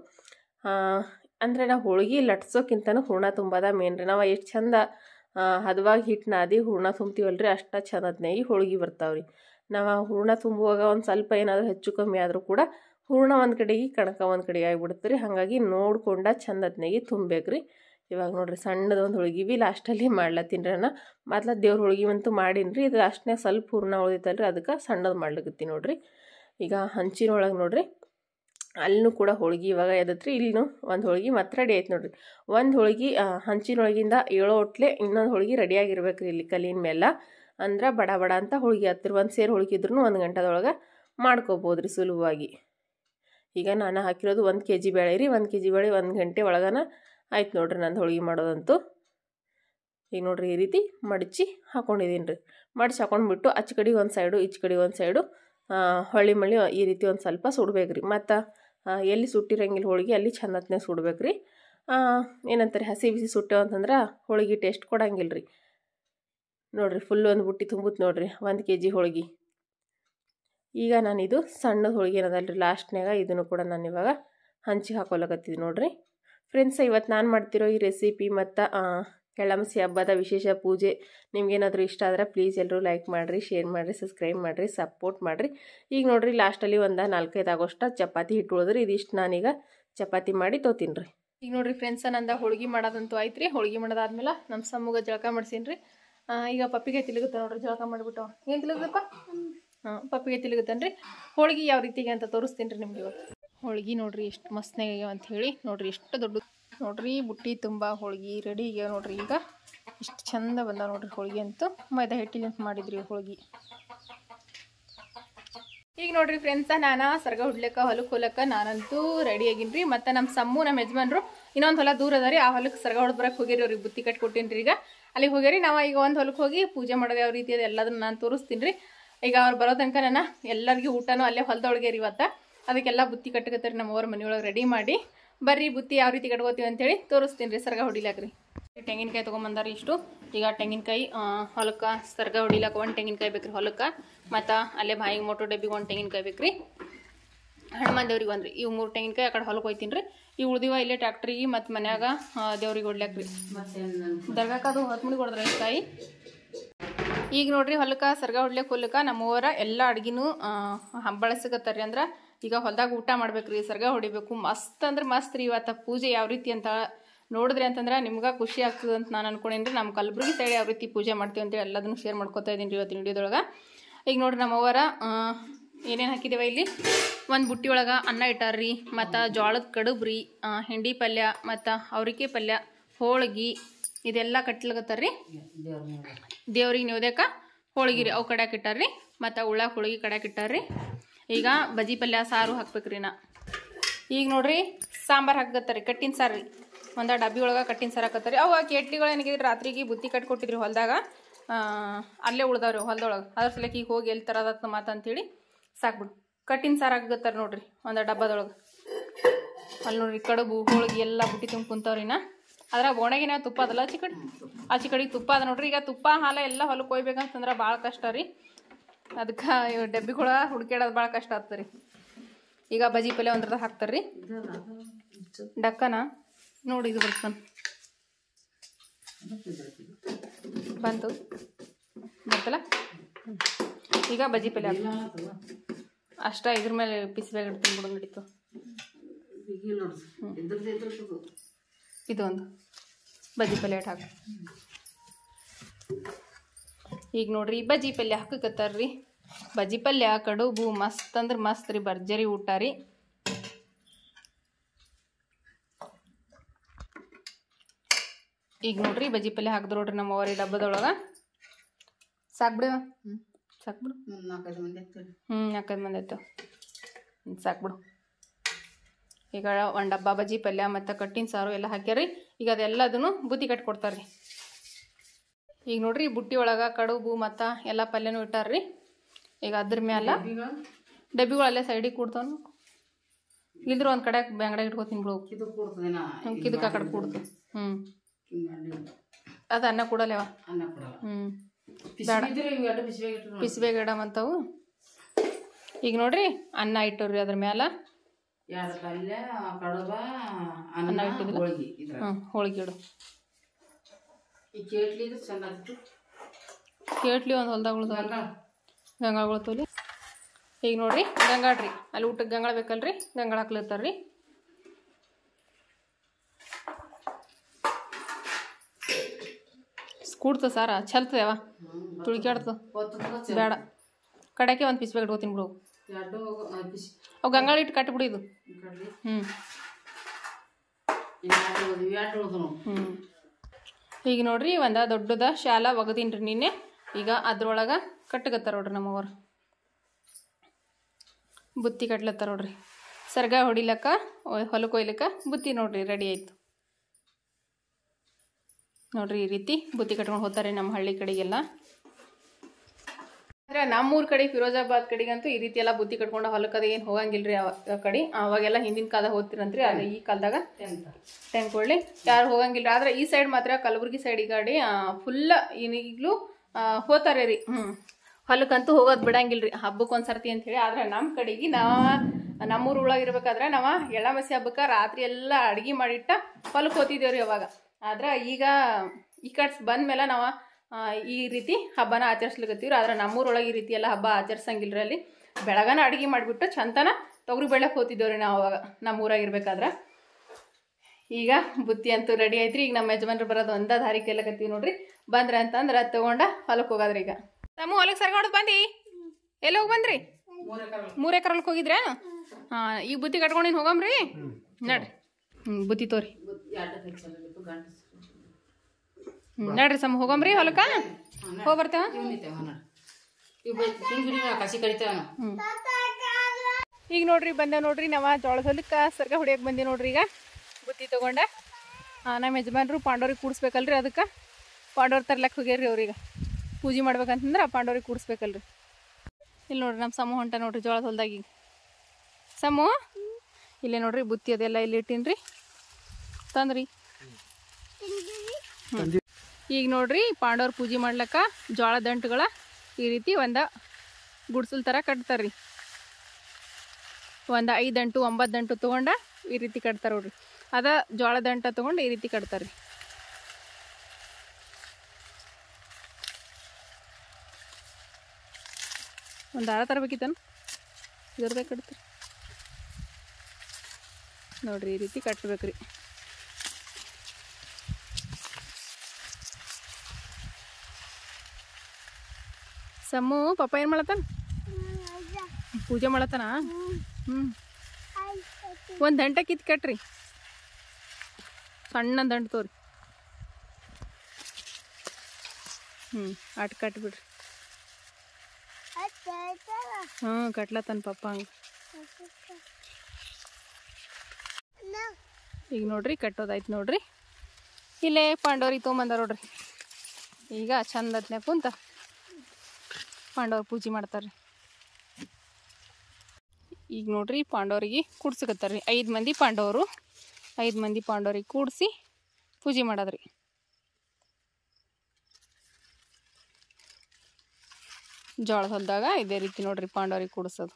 ಅಂದರೆ ನಾವು ಹೋಳಿಗೆ ಲಟ್ಸೋಕ್ಕಿಂತನೂ ಹೂರಣ ತುಂಬೋದ ಮೇನ್ ರೀ ನಾವು ಎಷ್ಟು ಚಂದ ಹದವಾಗಿ ಹಿಟ್ಟು ನಾದಿ ಹೂರಣ ತುಂಬ್ತೀವಲ್ರಿ ಅಷ್ಟು ಚಂದದ್ನಾಗಿ ಹೋಳಿಗೆ ಬರ್ತಾವ್ರಿ ನಾವು ಆ ಹೂರಣ ತುಂಬುವಾಗ ಒಂದು ಸ್ವಲ್ಪ ಏನಾದರೂ ಹೆಚ್ಚು ಕಮ್ಮಿ ಆದರೂ ಕೂಡ ಹೂರಣ ಒಂದು ಕಡೆಗೆ ಕಣಕ ಒಂದು ಕಡೆಗೆ ಆಗಿಬಿಡುತ್ತೆ ರೀ ಹಾಗಾಗಿ ನೋಡ್ಕೊಂಡ ಚಂದದ್ನಾಗಿ ತುಂಬೇಕ್ರಿ ಇವಾಗ ನೋಡ್ರಿ ಸಣ್ಣದು ಒಂದು ಹೋಳಿಗೆ ಬಿ ಲಾಸ್ಟಲ್ಲಿ ಮಾಡ್ಲತ್ತೀನಿ ರೀ ನಾನು ಮೊದ್ಲು ದೇವ್ರ ಹೋಳಿಗೆ ಅಂತೂ ಮಾಡೀನಿ ರೀ ಇದು ಲಾಸ್ಟ್ನಾಗ ಸ್ವಲ್ಪ ಹೂರಣ ಉಳಿದೈತಲ್ರಿ ಅದಕ್ಕೆ ಸಣ್ಣದು ಮಾಡ್ಲಿಕತ್ತೀನಿ ನೋಡ್ರಿ ಈಗ ಹಂಚಿನೊಳಗೆ ನೋಡ್ರಿ ಅಲ್ಲೂ ಕೂಡ ಹೋಳಿಗೆ ಇವಾಗ ಎದತ್ರಿ ಇಲ್ಲೂ ಒಂದು ಹೋಳಿಗೆ ಮತ್ತೆ ರೆಡಿ ಆಯ್ತು ನೋಡ್ರಿ ಒಂದು ಹೋಳಿಗೆ ಹಂಚಿನೊಳಗಿಂದ ಏಳೋ ಹೊಟ್ಲೆ ಇನ್ನೊಂದು ಹೋಳಿಗೆ ರೆಡಿಯಾಗಿರ್ಬೇಕು ರೀ ಇಲ್ಲಿ ಕಲ್ಲಿನ ಮೇಲೆ ಅಂದ್ರೆ ಬಡ ಬಡ ಅಂತ ಹೋಳಿಗೆ ಹತ್ತಿರ ಒಂದು ಸೇರು ಹೋಳಿಗೆ ಇದ್ರೂ ಒಂದು ಗಂಟೆದೊಳಗೆ ಮಾಡ್ಕೋಬೋದು ರೀ ಸುಲಭವಾಗಿ ಈಗ ನಾನು ಹಾಕಿರೋದು ಒಂದು ಕೆ ಜಿ ಬೇಳೆ ರೀ ಒಂದು ಕೆ ಜಿ ಬೇಳೆ ಒಂದು ಗಂಟೆ ಒಳಗನ ಆಯ್ತು ನೋಡ್ರಿ ನಂದು ಹೋಳಿಗೆ ಮಾಡೋದಂತೂ ಈಗ ನೋಡ್ರಿ ಈ ರೀತಿ ಮಡಚಿ ಹಾಕೊಂಡಿದ್ದೀನಿ ರೀ ಮಡಚಿ ಹಾಕೊಂಡ್ಬಿಟ್ಟು ಆಚೆ ಕಡೆಗೆ ಒಂದು ಸೈಡು ಈಚೆ ಕಡೆಗೆ ಒಂದು ಸೈಡು ಹೊಳ್ಳಿ ಮಳ್ಳಿ ಈ ರೀತಿ ಒಂದು ಸ್ವಲ್ಪ ಸುಡ್ಬೇಕು ರೀ ಮತ್ತು ಎಲ್ಲಿ ಸುಟ್ಟಿರಂಗಿಲ್ಲ ಹೋಳಿಗೆ ಅಲ್ಲಿ ಚಂದತ್ನೇ ಸುಡ್ಬೇಕು ರೀ ಏನಂತಾರೆ ಹಸಿ ಬಿಸಿ ಸುಟ್ಟೆವು ಅಂತಂದ್ರೆ ಹೋಳಿಗೆ ಟೇಸ್ಟ್ ಕೊಡಂಗಿಲ್ಲ ರೀ ನೋಡಿರಿ ಫುಲ್ ಒಂದು ಬುಟ್ಟಿ ತುಂಬುತ್ತೆ ನೋಡಿರಿ ಒಂದು ಕೆ ಜಿ ಹೋಳಿಗೆ ಈಗ ನಾನಿದು ಸಣ್ಣದ ಹೋಳಿಗೆ ಏನದಲ್ಲ ರೀ ಲಾಸ್ಟ್ನಾಗ ಇದನ್ನು ಕೂಡ ನಾನು ಇವಾಗ ಹಂಚಿ ಹಾಕೊಳಕತ್ತಿದ್ದೆ ನೋಡಿರಿ ಫ್ರೆಂಡ್ಸ್ ಇವತ್ತು ನಾನು ಮಾಡ್ತಿರೋ ಈ ರೆಸಿಪಿ ಮತ್ತು ಎಳ್ಳಮಸಿ ಹಬ್ಬದ ವಿಶೇಷ ಪೂಜೆ ನಿಮ್ಗೇನಾದರೂ ಇಷ್ಟ ಆದರೆ ಪ್ಲೀಸ್ ಎಲ್ಲರೂ ಲೈಕ್ ಮಾಡಿರಿ ಶೇರ್ ಮಾಡಿರಿ ಸಬ್ಸ್ಕ್ರೈಬ್ ಮಾಡಿರಿ ಸಪೋರ್ಟ್ ಮಾಡಿರಿ ಈಗ ನೋಡಿರಿ ಲಾಸ್ಟಲ್ಲಿ ಒಂದು ನಾಲ್ಕೈದು ಆಗೋಷ್ಟು ಚಪಾತಿ ಹಿಟ್ಟು ಉಳಿದ್ರಿ ಇದಿಷ್ಟು ನಾನೀಗ ಚಪಾತಿ ಮಾಡಿ ತೊತೀನಿ ರೀ ಈಗ ನೋಡಿರಿ ಫ್ರೆಂಡ್ಸ ನಂದ ಹೋಳಿಗೆ ಮಾಡೋದಂತೂ ಆಯ್ತು ರೀ ಹೋಳಿಗೆ ಮಾಡೋದಾದ್ಮೇಲೆ ನಮ್ಮ ಸಮ್ಮಗ ಜಳಕ ಮಾಡ್ಸೀನಿ ರೀ ಈಗ ಪಪ್ಪಿಗೆ ತಿರುಗುತ್ತೆ ನೋಡ್ರಿ ಜಳಕ ಮಾಡಿಬಿಟ್ಟು ಏನು ತಿರುಗದಪ್ಪ ಹಾಂ ಪಪ್ಪಿಗೆ ತಿರುಗುತ್ತಾನೆ ರೀ ಹೋಳಿಗೆ ಯಾವ ರೀತಿಗೆ ಅಂತ ತೋರಿಸ್ತೀನಿ ರೀ ನಿಮ್ಗೆ ಇವತ್ತು ಹೋಳಿಗೆ ನೋಡ್ರಿ ಎಷ್ಟು ಮಸ್ತ್ನಾಗ್ಯಾವ ಅಂತ ಹೇಳಿ ನೋಡ್ರಿ ಎಷ್ಟು ದೊಡ್ಡ ನೋಡ್ರಿ ಬುಟ್ಟಿ ತುಂಬ ಹೋಳಿಗೆ ರೆಡಿ ಆಗ್ಯಾವ ನೋಡ್ರಿ ಈಗ ಎಷ್ಟು ಚಂದ ಬಂದಾವ ನೋಡ್ರಿ ಹೋಳಿಗೆ ಅಂತೂ ಮೈದಾ ಹಿಟ್ಟಿಲಿ ಅಂತ ಮಾಡಿದ್ರಿ ಹೋಳಿಗೆ ಈಗ ನೋಡ್ರಿ ಫ್ರೆಂಡ್ಸ ನಾನು ಸರ್ಗ ಹುಡ್ಲಕ್ಕ ಹೊಲಕ್ಕೆ ಹೋಲಕ್ಕ ನಾನಂತೂ ರೆಡಿ ಆಗೀನಿ ರೀ ಮತ್ತು ನಮ್ಮ ಸಮ್ಮು ನಮ್ಮ ಯಜಮಾನ್ರು ಇನ್ನೊಂದು ಹೊಲ ದೂರ ಅದ ರೀ ಆ ಹೊಲಕ್ಕೆ ಸರ್ಗ ಹೊಡೆದು ಬರಕ್ಕೆ ಹೋಗಿರಿ ಅವ್ರಿಗೆ ಬುತ್ತಿ ಕಟ್ಟಿ ಕೊಟ್ಟೀನಿ ರೀ ಈಗ ಅಲ್ಲಿಗೆ ಹೋಗ್ಯಾರಿ ನಾವು ಈಗ ಒಂದು ಹೊಲಕ್ಕೆ ಹೋಗಿ ಪೂಜೆ ಮಾಡೋದು ಯಾವ ರೀತಿ ಅದ ಎಲ್ಲದನ್ನ ನಾನು ತೋರಿಸ್ತೀನಿ ರೀ ಈಗ ಅವ್ರು ಬರೋ ತನಕ ನಾನು ಎಲ್ಲರಿಗೂ ಊಟನೂ ಅಲ್ಲೇ ಹೊಲದೊಳಗೆ ರೀ ಇವತ್ತು ಅದಕ್ಕೆಲ್ಲ ಬುತ್ತಿ ಕಟ್ಟಕತ್ತಾರೆ ನಮ್ಮ ಅವ್ರ ಮನೆಯೊಳಗೆ ರೆಡಿ ಮಾಡಿ ಬರ್ರಿ ಬುತ್ತಿ ಯಾವ ರೀತಿ ಕಟ್ಕೋತೀವಿ ಅಂತೇಳಿ ತೋರಿಸ್ತೀನಿ ರೀ ಸರ್ಗ ಹೊಡಿಲಾಕ್ರಿ ತೆಂಗಿನಕಾಯಿ ತೊಗೊಂಬಂದಾರ ಇಷ್ಟು ಈಗ ತೆಂಗಿನಕಾಯಿ ಹೊಲಕ್ಕೆ ಸರ್ಗ ಹೊಡಿಲಾಕ ಒಂದು ತೆಂಗಿನಕಾಯಿ ಬೇಕ್ರಿ ಹೊಲಕ್ಕೆ ಮತ್ತು ಅಲ್ಲೇ ಬಾಯಿಗೆ ಮೋಟೋ ಡಬ್ಬಿಗೆ ಒಂದು ತೆಂಗಿನಕಾಯಿ ಬೇಕ್ರಿ ಹನುಮಾನ್ ದೇವ್ರಿಗೆ ಒಂದು ರೀ ಇವು ಮೂರು ತೆಂಗಿನಕಾಯಿ ಆ ಕಡೆ ಹೊಲಕ್ಕೆ ಹೋಯ್ತೀನಿ ರೀ ಇವು ಉಳ್ದಿವ ಇಲ್ಲೇ ಟ್ಯಾಕ್ಟ್ರಿಗೆ ಮತ್ತು ಮನ್ಯಾಗ ದೇವ್ರಿಗೆ ಹೊಡ್ಲಾಕ್ರಿ ದರ್ಗಾಕ ಅದು ಹತ್ತು ಮುಡಿ ಹೊಡೆದ್ರೆ ಕಾಯಿ ಈಗ ನೋಡ್ರಿ ಹೊಲಕ್ಕೆ ಸರ್ಗ ಹೊಡ್ಲಿಕ್ಕೆ ಹೊಲಕ್ಕೆ ನಮ್ಮವರ ಎಲ್ಲ ಅಡ್ಗಿನೂ ಬಳಸಕತ್ತಾರ್ರಿ ಅಂದ್ರೆ ಈಗ ಹೊಲ್ದಾಗ ಊಟ ಮಾಡ್ಬೇಕ್ರಿ ಸರ್ಗ ಹೊಡಿಬೇಕು ಮಸ್ತ್ ಅಂದ್ರೆ ಮಸ್ತ್ ರೀ ಇವತ್ತು ಪೂಜೆ ಯಾವ ರೀತಿ ಅಂತ ನೋಡಿದ್ರಿ ಅಂತಂದ್ರೆ ನಿಮ್ಗೆ ಖುಷಿ ಆಗ್ತದೆ ಅಂತ ನಾನು ಅನ್ಕೊಂಡೇನಿ ರೀ ನಮ್ಮ ಕಲಬುರಗಿ ಸೈಡ್ ಯಾವ ರೀತಿ ಪೂಜೆ ಮಾಡ್ತೀವಿ ಅಂತೇಳಿ ಎಲ್ಲದನ್ನು ಶೇರ್ ಮಾಡ್ಕೊತಾ ಇದ್ದೀನಿ ರೀ ಇವತ್ತಿನ ವಿಡಿಯೋದೊಳಗೆ ಈಗ ನೋಡ್ರಿ ನಮ್ಮವರ ಏನೇನು ಹಾಕಿದ್ದೇವೆ ಇಲ್ಲಿ ಒಂದು ಬುಟ್ಟಿ ಒಳಗೆ ಅನ್ನ ಇಟ್ಟಾರ್ರಿ ಮತ್ತು ಜೋಳದ ಕಡುಬು ರೀ ಹಿಂಡಿ ಪಲ್ಯ ಮತ್ತು ಅವ್ರಿಕೆ ಪಲ್ಯ ಹೋಳ್ಗಿ ಇದೆಲ್ಲ ಕಟ್ಲಕತ್ತಾರ್ರಿ ದೇವ್ರಿಗೆ ನೈವೇದ್ಯಕ್ಕೆ ಹೋಳ್ಗಿ ರೀ ಅವು ಕಡ್ಯಾಕ ಇಟ್ಟಾರ್ರಿ ಮತ್ತು ಉಳ್ಳಾಗ ಹೋಳ್ಗಿ ಕಡ್ಯಾಕ ಇಟ್ಟಾರ್ರಿ ಈಗ ಬಜಿ ಪಲ್ಯ ಸಾರು ಹಾಕ್ಬೇಕ್ರಿ ನಾ ಈಗ ನೋಡ್ರಿ ಸಾಂಬಾರು ಹಾಕತ್ತಾರೆ ಕಟ್ಟಿನ ಸಾರು ರೀ ಒಂದು ಡಬ್ಬಿ ಒಳಗೆ ಕಟ್ಟಿನ ಸಾರು ಹಾಕತ್ತಾರೆ ಅವು ಕೆಟ್ಟಿಗಳು ಏನಾಗಿದ್ರಿ ರಾತ್ರಿಗೆ ಬುತ್ತಿ ಕಟ್ಟಿ ಕೊಟ್ಟಿದ್ರಿ ಹೊಲದಾಗ ಅಲ್ಲೇ ಉಳ್ದಾವ್ರಿ ಹೊಲದೊಳಗೆ ಅದ್ರ ಸಲಕ್ಕೆ ಈಗ ಹೋಗಿ ಎಲ್ಲಿ ತರದತ್ತ ಮಾತಂತೇಳಿ ಸಾಕ್ಬಿಡು ಕಟ್ಟಿನ ಸಾರು ಹಾಕತ್ತಾರೆ ನೋಡ್ರಿ ಒಂದು ಡಬ್ಬದೊಳಗೆ ಅಲ್ಲಿ ನೋಡ್ರಿ ಕಡುಬು ಹೋಳಿಗೆ ಎಲ್ಲ ಬುಟ್ಟಿ ತುಂಬ ಕುಂತಾವ್ರಿ ನಾ ಅದ್ರಾಗ ಒಣಗಿನ ತುಪ್ಪ ಅದಲ್ಲ ಆಚೆ ಕಡೆ ಆಚೆ ಕಡೆ ತುಪ್ಪ ಅದ ನೋಡ್ರಿ ಈಗ ತುಪ್ಪ ಹಾಲ ಎಲ್ಲ ಹೊಲಕ್ಕೆ ಹೋಗ್ಬೇಕಂತಂದ್ರೆ ಭಾಳ ಕಷ್ಟ ರೀ ಅದಕ್ಕೆ ಡಬ್ಬಿಗಳ ಹುಡ್ಕ್ಯಾಡೋದು ಭಾಳ ಕಷ್ಟ ಆಗ್ತದೆ ರೀ ಈಗ ಬಜಿ ಪಲ್ಯ ಒಂದ್ರದ ಹಾಕ್ತಾರೆ ರೀ ಡಕ್ಕನ ನೋಡಿ ಇದು ಬರ್ತಾನೆ ಬಂತು ಬರ್ತಲ್ಲ ಈಗ ಬಜಿ ಪಲ್ಯ ಹಾಕ್ತೀನಿ. ಅಷ್ಟ ಇದ್ರ ಮೇಲೆ ಬಿಸಿಬೇಗ ಇಡ್ತೀನಿ ಬಿಡು ನಡೀತು ಇದೊಂದು ಬಜ್ಜಿ ಪಲ್ಯ ಇಟ್ಟು ಹಾಕಿ ಈಗ ನೋಡ್ರಿ ಬಜ್ಜಿ ಪಲ್ಯ ಹಾಕಕತ್ತಾರ್ರಿ ಬಜ್ಜಿ ಪಲ್ಯ ಕಡುಬು ಮಸ್ತ್ ಅಂದ್ರೆ ಮಸ್ತ್ ರೀ ಭರ್ಜರಿ ಊಟ ರೀ ಈಗ ನೋಡ್ರಿ ಬಜ್ಜಿ ಪಲ್ಯ ಹಾಕಿದ್ರು ನೋಡ್ರಿ ನಮ್ಮ ಅವರಿ ಡಬ್ಬದೊಳಗೆ ಸಾಕ್ಬಿಡು ಸಾಕ್ಬಿಡು ಹ್ಞೂ ನಾಲ್ಕೈದು ಮಂದಿ ಆಯ್ತು ಹ್ಞೂ ಸಾಕ್ಬಿಡು ಈಗ ಒಂದು ಡಬ್ಬ ಬಜ್ಜಿ ಪಲ್ಯ ಮತ್ತು ಕಟ್ಟಿನ ಸಾರು ಎಲ್ಲ ಹಾಕ್ಯಾರಿ ಈಗ ಅದೆಲ್ಲದನ್ನು ಬುತ್ತಿ ಕಟ್ಟಿ ಕೊಡ್ತಾರೆ ಈಗ ನೋಡ್ರಿ ಬುಟ್ಟಿ ಒಳಗೆ ಕಡುಬು ಮತ್ತು ಎಲ್ಲ ಪಲ್ಯನೂ ಇಟ್ಟಾರ್ರಿ ಈಗ ಅದ್ರ ಮ್ಯಾಲ ಡಬ್ಬಿಗಳು ಅಲ್ಲೇ ಸೈಡಿಗೆ ಕೂಡ್ತಾನು ಇಲ್ದ್ರ ಒಂದು ಕಡೆ ಬ್ಯಾಂಗಡೆ ಇಟ್ಕೋತೀನಿ ಬಿಡು ಹ್ಞೂ ಕಿದಕ್ಕೆ ಆ ಕಡೆ ಕೂಡ್ತು ಹ್ಞೂ ಅದು ಅನ್ನ ಕೊಡಲ್ಲೇವ ಹ್ಞೂ ಬೇಡ ಬಿಸಿಬೇಗ ಇಡಮಂತವು ಈಗ ನೋಡ್ರಿ ಅನ್ನ ಇಟ್ಟವ್ರಿ ಅದ್ರ ಮ್ಯಾಲ ಎರಡು ಪಲ್ಯ ಕಡುಬ ಅನ್ನ ಅನ್ನ ಇಟ್ಟಿದ್ದಿಲ್ಲ? ಹೋಳಿಗೆ ಇದ್ರ ಹ್ಞೂ ಹೋಳಿಗೆ ಇಡು ಈ ಕೇಟ್ಲಿ ಇದ್ರೆ ಚೆನ್ನಾಗಿತ್ತು ಕೇಟ್ಲಿ ಒಂದು ಹೊಲ್ದಾಗ ಉಳ್ದವಲ್ಲ ಗಂಗಾಳ ತೋಲಿ ಈಗ ನೋಡ್ರಿ ಗಂಗಾಳ್ರಿ ಅಲ್ಲಿ ಊಟಕ್ಕೆ ಗಂಗಾಳ ಬೇಕಲ್ರಿ ಗಂಗಾಳ ಹಾಕ್ಲತ್ತಾರ್ರಿ ಕೂಡ್ತ ಸಾರ ಚಲ್ತದೇವ ತುಳಿಕ್ಯಾಡ್ತು ಹೊತ್ತು ಬೇಡ ಕಡೆಗೆ ಒಂದು ಪೀಸ್ ಇಟ್ಕೋತೀನಿ ಬಿಡು ಎರಡು ಬಿಸಿ ಅವು ಗಂಗಾಳ ಇಟ್ಟು ಕಟ್ಟಿಬಿಡು ಇದು ಕಡ್ಲಿ ಹ್ಞೂ ಎರಡು ಉಳ್ದು ಎರಡು ಉಳ್ದು ನೋಡು ಹ್ಞೂ ಈಗ ನೋಡ್ರಿ ಒಂದು ದೊಡ್ಡದ ಶಾಲ ಒಗದೀನಿ ರೀ ನಿನ್ನೆ ಈಗ ಅದ್ರೊಳಗೆ ಕಟ್ಟಗತ್ತಾರ ನೋಡ್ರಿ ನಮ್ಮವ್ರು ಬುತ್ತಿ ಕಟ್ಲತ್ತಾರ ನೋಡ್ರಿ ಸರ್ಗ ಹೊಡಿಲಕ್ಕ ಒ- ಹೊಲಕ್ಕೆ ಒಯ್ಲಕ್ಕ ಬುತ್ತಿ ನೋಡ್ರಿ ರೆಡಿ ಆಯ್ತು ನೋಡ್ರಿ ಈ ರೀತಿ ಬುತ್ತಿ ಕಟ್ಕೊಂಡು ಹೋಗ್ತಾರೆ ನಮ್ಮ ಹಳ್ಳಿ ಕಡೆಗೆಲ್ಲ ಅಂದ್ರೆ ನಮ್ಮೂರ್ ಕಡೆ ಫಿರೋಜಾಬಾದ್ ಕಡೆಗಂತೂ ಈ ರೀತಿ ಎಲ್ಲ ಬುತ್ತಿ ಕಟ್ಕೊಂಡು ಹೊಲಕ್ಕದ ಏನು ಹೋಗಂಗಿಲ್ರಿ ಆ ಆ ಕಡೆ ಅವಾಗೆಲ್ಲ ಹಿಂದಿನ ಕಾಲದಾಗ ಹೋಗ್ತಿರಂತ್ರಿ ಅದೇ ಈ ಕಾಲದಾಗ ಟೆಂತ್ ಟೆಂಕೊಳ್ಳಿ ಯಾರು ಹೋಗಂಗಿಲ್ಲ ಆದ್ರೆ ಈ ಸೈಡ್ ಮಾತ್ರ ಕಲಬುರಗಿ ಸೈಡ್ ಈ ಗಾಡಿ ಫುಲ್ ಈಗಲೂ ಹೋತಾರೆ ರೀ ಹ್ಞೂ ಹೊಲಕ್ಕಂತೂ ಹೋಗೋದು ಬಿಡಂಗಿಲ್ರಿ ಹಬ್ಬಕ್ಕೆ ಒಂದ್ಸರ್ತಿ ಅಂತ ಹೇಳಿ ಆದ್ರೆ ನಮ್ಮ ಕಡೆಗೆ ನಾವ ನಮ್ಮೂರ ಒಳಗೆ ಇರ್ಬೇಕಾದ್ರೆ ನಾವ ಎಳ್ಳಮಸಿ ಹಬ್ಬಕ್ಕೆ ರಾತ್ರಿ ಎಲ್ಲ ಅಡ್ಗೆ ಮಾಡಿಟ್ಟ ಹೊಲಕ್ಕೆ ಹೋತಿದ್ದೇವ್ರಿ ಅವಾಗ ಆದ್ರೆ ಈಗ ಈ ಕಡೆ ಬಂದ್ಮೇಲೆ ನಾವು ಆ, ಈ ರೀತಿ ಹಬ್ಬನ ಆಚರಿಸ್ಲಿಕತ್ತೀವ್ರಿ ಆದ್ರೆ ನಮ್ಮೂರೊಳಗೆ ಈ ರೀತಿ ಎಲ್ಲ ಹಬ್ಬ ಆಚರಿಸಂಗಿಲ್ರಿ ಅಲ್ಲಿ ಬೆಳಗನ ಅಡುಗೆ ಮಾಡಿಬಿಟ್ಟು ಚಂತನ ತೊಗರಿ ಬೆಳಕ್ಕೆ ಹೋತಿದ್ದೇವ್ರಿ ನಾವು ಅವಾಗ ನಮ್ಮೂರಾಗ ಇರ್ಬೇಕಾದ್ರೆ ಈಗ ಬುತ್ತಿ ಅಂತೂ ರೆಡಿ ಐತ್ರಿ ಈಗ ನಮ್ಮ ಯಜಮಾನ್ರು ಬರೋದು ಒಂದ ದಾರಿ ಕೇಳಕತ್ತೀವಿ ನೋಡ್ರಿ ಬಂದ್ರ ಅಂತಂದ್ರ ಅದ್ ತಗೊಂಡ ಹೊಲಕ್ಕೆ ಹೋಗಾದ್ರಿ ಈಗ ತಮ್ಮ ಹೊಲಕ್ಕೆ ಸರ್ಗಾಡೋದು ಬಂದಿ ಎಲ್ಲಿ ಹೋಗಿ ಬಂದ್ರಿ ಮೂರು ಎಕರೆ ಮೂರು ಎಕರೆ ಹೊಲಕ್ಕೆ ಹೋಗಿದ್ರಾ ಹಾಂ ಈಗ ಬುತ್ತಿ ಕಟ್ಕೊಂಡಿನ್ ಹೋಗಮ್ರಿ ನಡ್ರಿ ಹ್ಞೂ ಬುತ್ತಿ ತೋರಿ ಎರಡು ಹೆಚ್ಚಲಿತ್ತು ಗಂಟು ಹ್ಞೂ ನಡ್ರಿ ಸಮ ಹೋಗಮ್ರಿ ಹೊಲಕ್ಕ ಹೋಗಿ ಬರ್ತೇವ ಇವ್ ನಿಂತೇವ ನೋಡಿ ಇವ್ ಹಿಂಗೆ ಹಿಡಿವ ಕಸಿ ಕಡಿತೇವ ನಾವು ಹ್ಞೂ ಈಗ ನೋಡ್ರಿ ಬಂದೆ ನೋಡ್ರಿ ನಾವ ಜೋಳದ ಹೊಲಕ್ಕೆ ಸರ್ಗ ಹೊಡಿಯಕ್ಕೆ ಬಂದಿ ನೋಡ್ರಿ ಈಗ ಬುತ್ತಿ ತಗೊಂಡ ಹಾಂ ನಮ್ಮ ಯಜಮಾನ್ರು ಪಾಂಡವ್ರಿಗೆ ಕೂಡಿಸ್ಬೇಕಲ್ರಿ ಅದಕ್ಕೆ ಪಾಂಡವ್ರ ತರ್ಲಕ್ಕೆ ಹೋಗ್ಯಾರ್ರಿ ಅವ್ರಿಗೆ ಪೂಜೆ ಮಾಡ್ಬೇಕಂತಂದ್ರೆ ಆ ಪಾಂಡವ್ರಿಗೆ ಕೂಡಿಸ್ಬೇಕಲ್ರಿ ಇಲ್ಲಿ ನೋಡ್ರಿ ನಮ್ಮ ಸಮೂಹ ಹೊಂಟ ನೋಡ್ರಿ ಜೋಳದ ಹೊಲ್ದಾಗ ಈಗ ಸಮೂಹ ಇಲ್ಲೇ ನೋಡ್ರಿ ಬುತ್ತಿ ಅದೆಲ್ಲ ಇಲ್ಲಿ ಇಟ್ಟಿನ್ರಿ ತಂದ್ರಿ ಹ್ಮ್. ಈಗ ನೋಡ್ರಿ ಪಾಂಡವ್ರ ಪೂಜೆ ಮಾಡ್ಲಕ್ಕ ಜೋಳ ದಂಟುಗಳ ಈ ರೀತಿ ಒಂದ ಗುಡ್ಸಲ್ ಥರ ಕಟ್ತಾರ್ರಿ ಒಂದು ಐದು ದಂಟು ಒಂಬತ್ತು ದಂಟು ತೊಗೊಂಡ ಈ ರೀತಿ ಕಟ್ತಾರೆ ನೋಡ್ರಿ ಅದ ಜೋಳ ದಂಟ ತೊಗೊಂಡು ಈ ರೀತಿ ಕಟ್ತಾರೆ ಒಂದು ದಾರ ತರಬೇಕಿತ್ತನ ಇದ್ರದಾಗ ಕಟ್ತಾರೆ ನೋಡ್ರಿ ಈ ರೀತಿ ಕಟ್ಬೇಕ್ರಿ ಸಮ್ಮು ಪಪ್ಪ ಏನು ಮಾಡತ್ತಾನ ಪೂಜೆ ಮಾಡತ್ತಾನ ಹ್ಞೂ ಒಂದು ದಂಟ ಕಿತ್ ಕಟ್ರಿ ಸಣ್ಣ ದಂಟ ತೋರಿ ಹ್ಞೂ ಅಟ್ ಕಟ್ಬಿಡ್ರಿ ಹ್ಞೂ ಕಟ್ಲತ್ತಾನ ಪಪ್ಪ ಹಂಗೆ ಈಗ ನೋಡ್ರಿ ಕಟ್ಟೋದಾಯ್ತು ನೋಡ್ರಿ ಇಲ್ಲೇ ಪಾಂಡವ್ರಿಗೆ ತೊಗೊಂಬಂದಾರ ನೋಡ್ರಿ ಈಗ ಚಂದ ಹೊತ್ನ್ಯಾಗ ಕುಂತ ಪಾಂಡವ್ರ ಪೂಜೆ ಮಾಡ್ತಾರೆ ಈಗ ನೋಡ್ರಿ ಪಾಂಡವರಿಗೆ ಕೂಡ್ಸಕತ್ತಾರ ರೀ ಐದು ಮಂದಿ ಪಾಂಡವರು ಐದು ಮಂದಿ ಪಾಂಡವರಿಗೆ ಕೂಡಿಸಿ ಪೂಜೆ ಮಾಡೋದ್ರಿ ಜೋಳದ ಹೊಲ್ದಾಗ ಇದೇ ರೀತಿ ನೋಡ್ರಿ ಪಾಂಡವರಿಗೆ ಕೂಡಿಸೋದು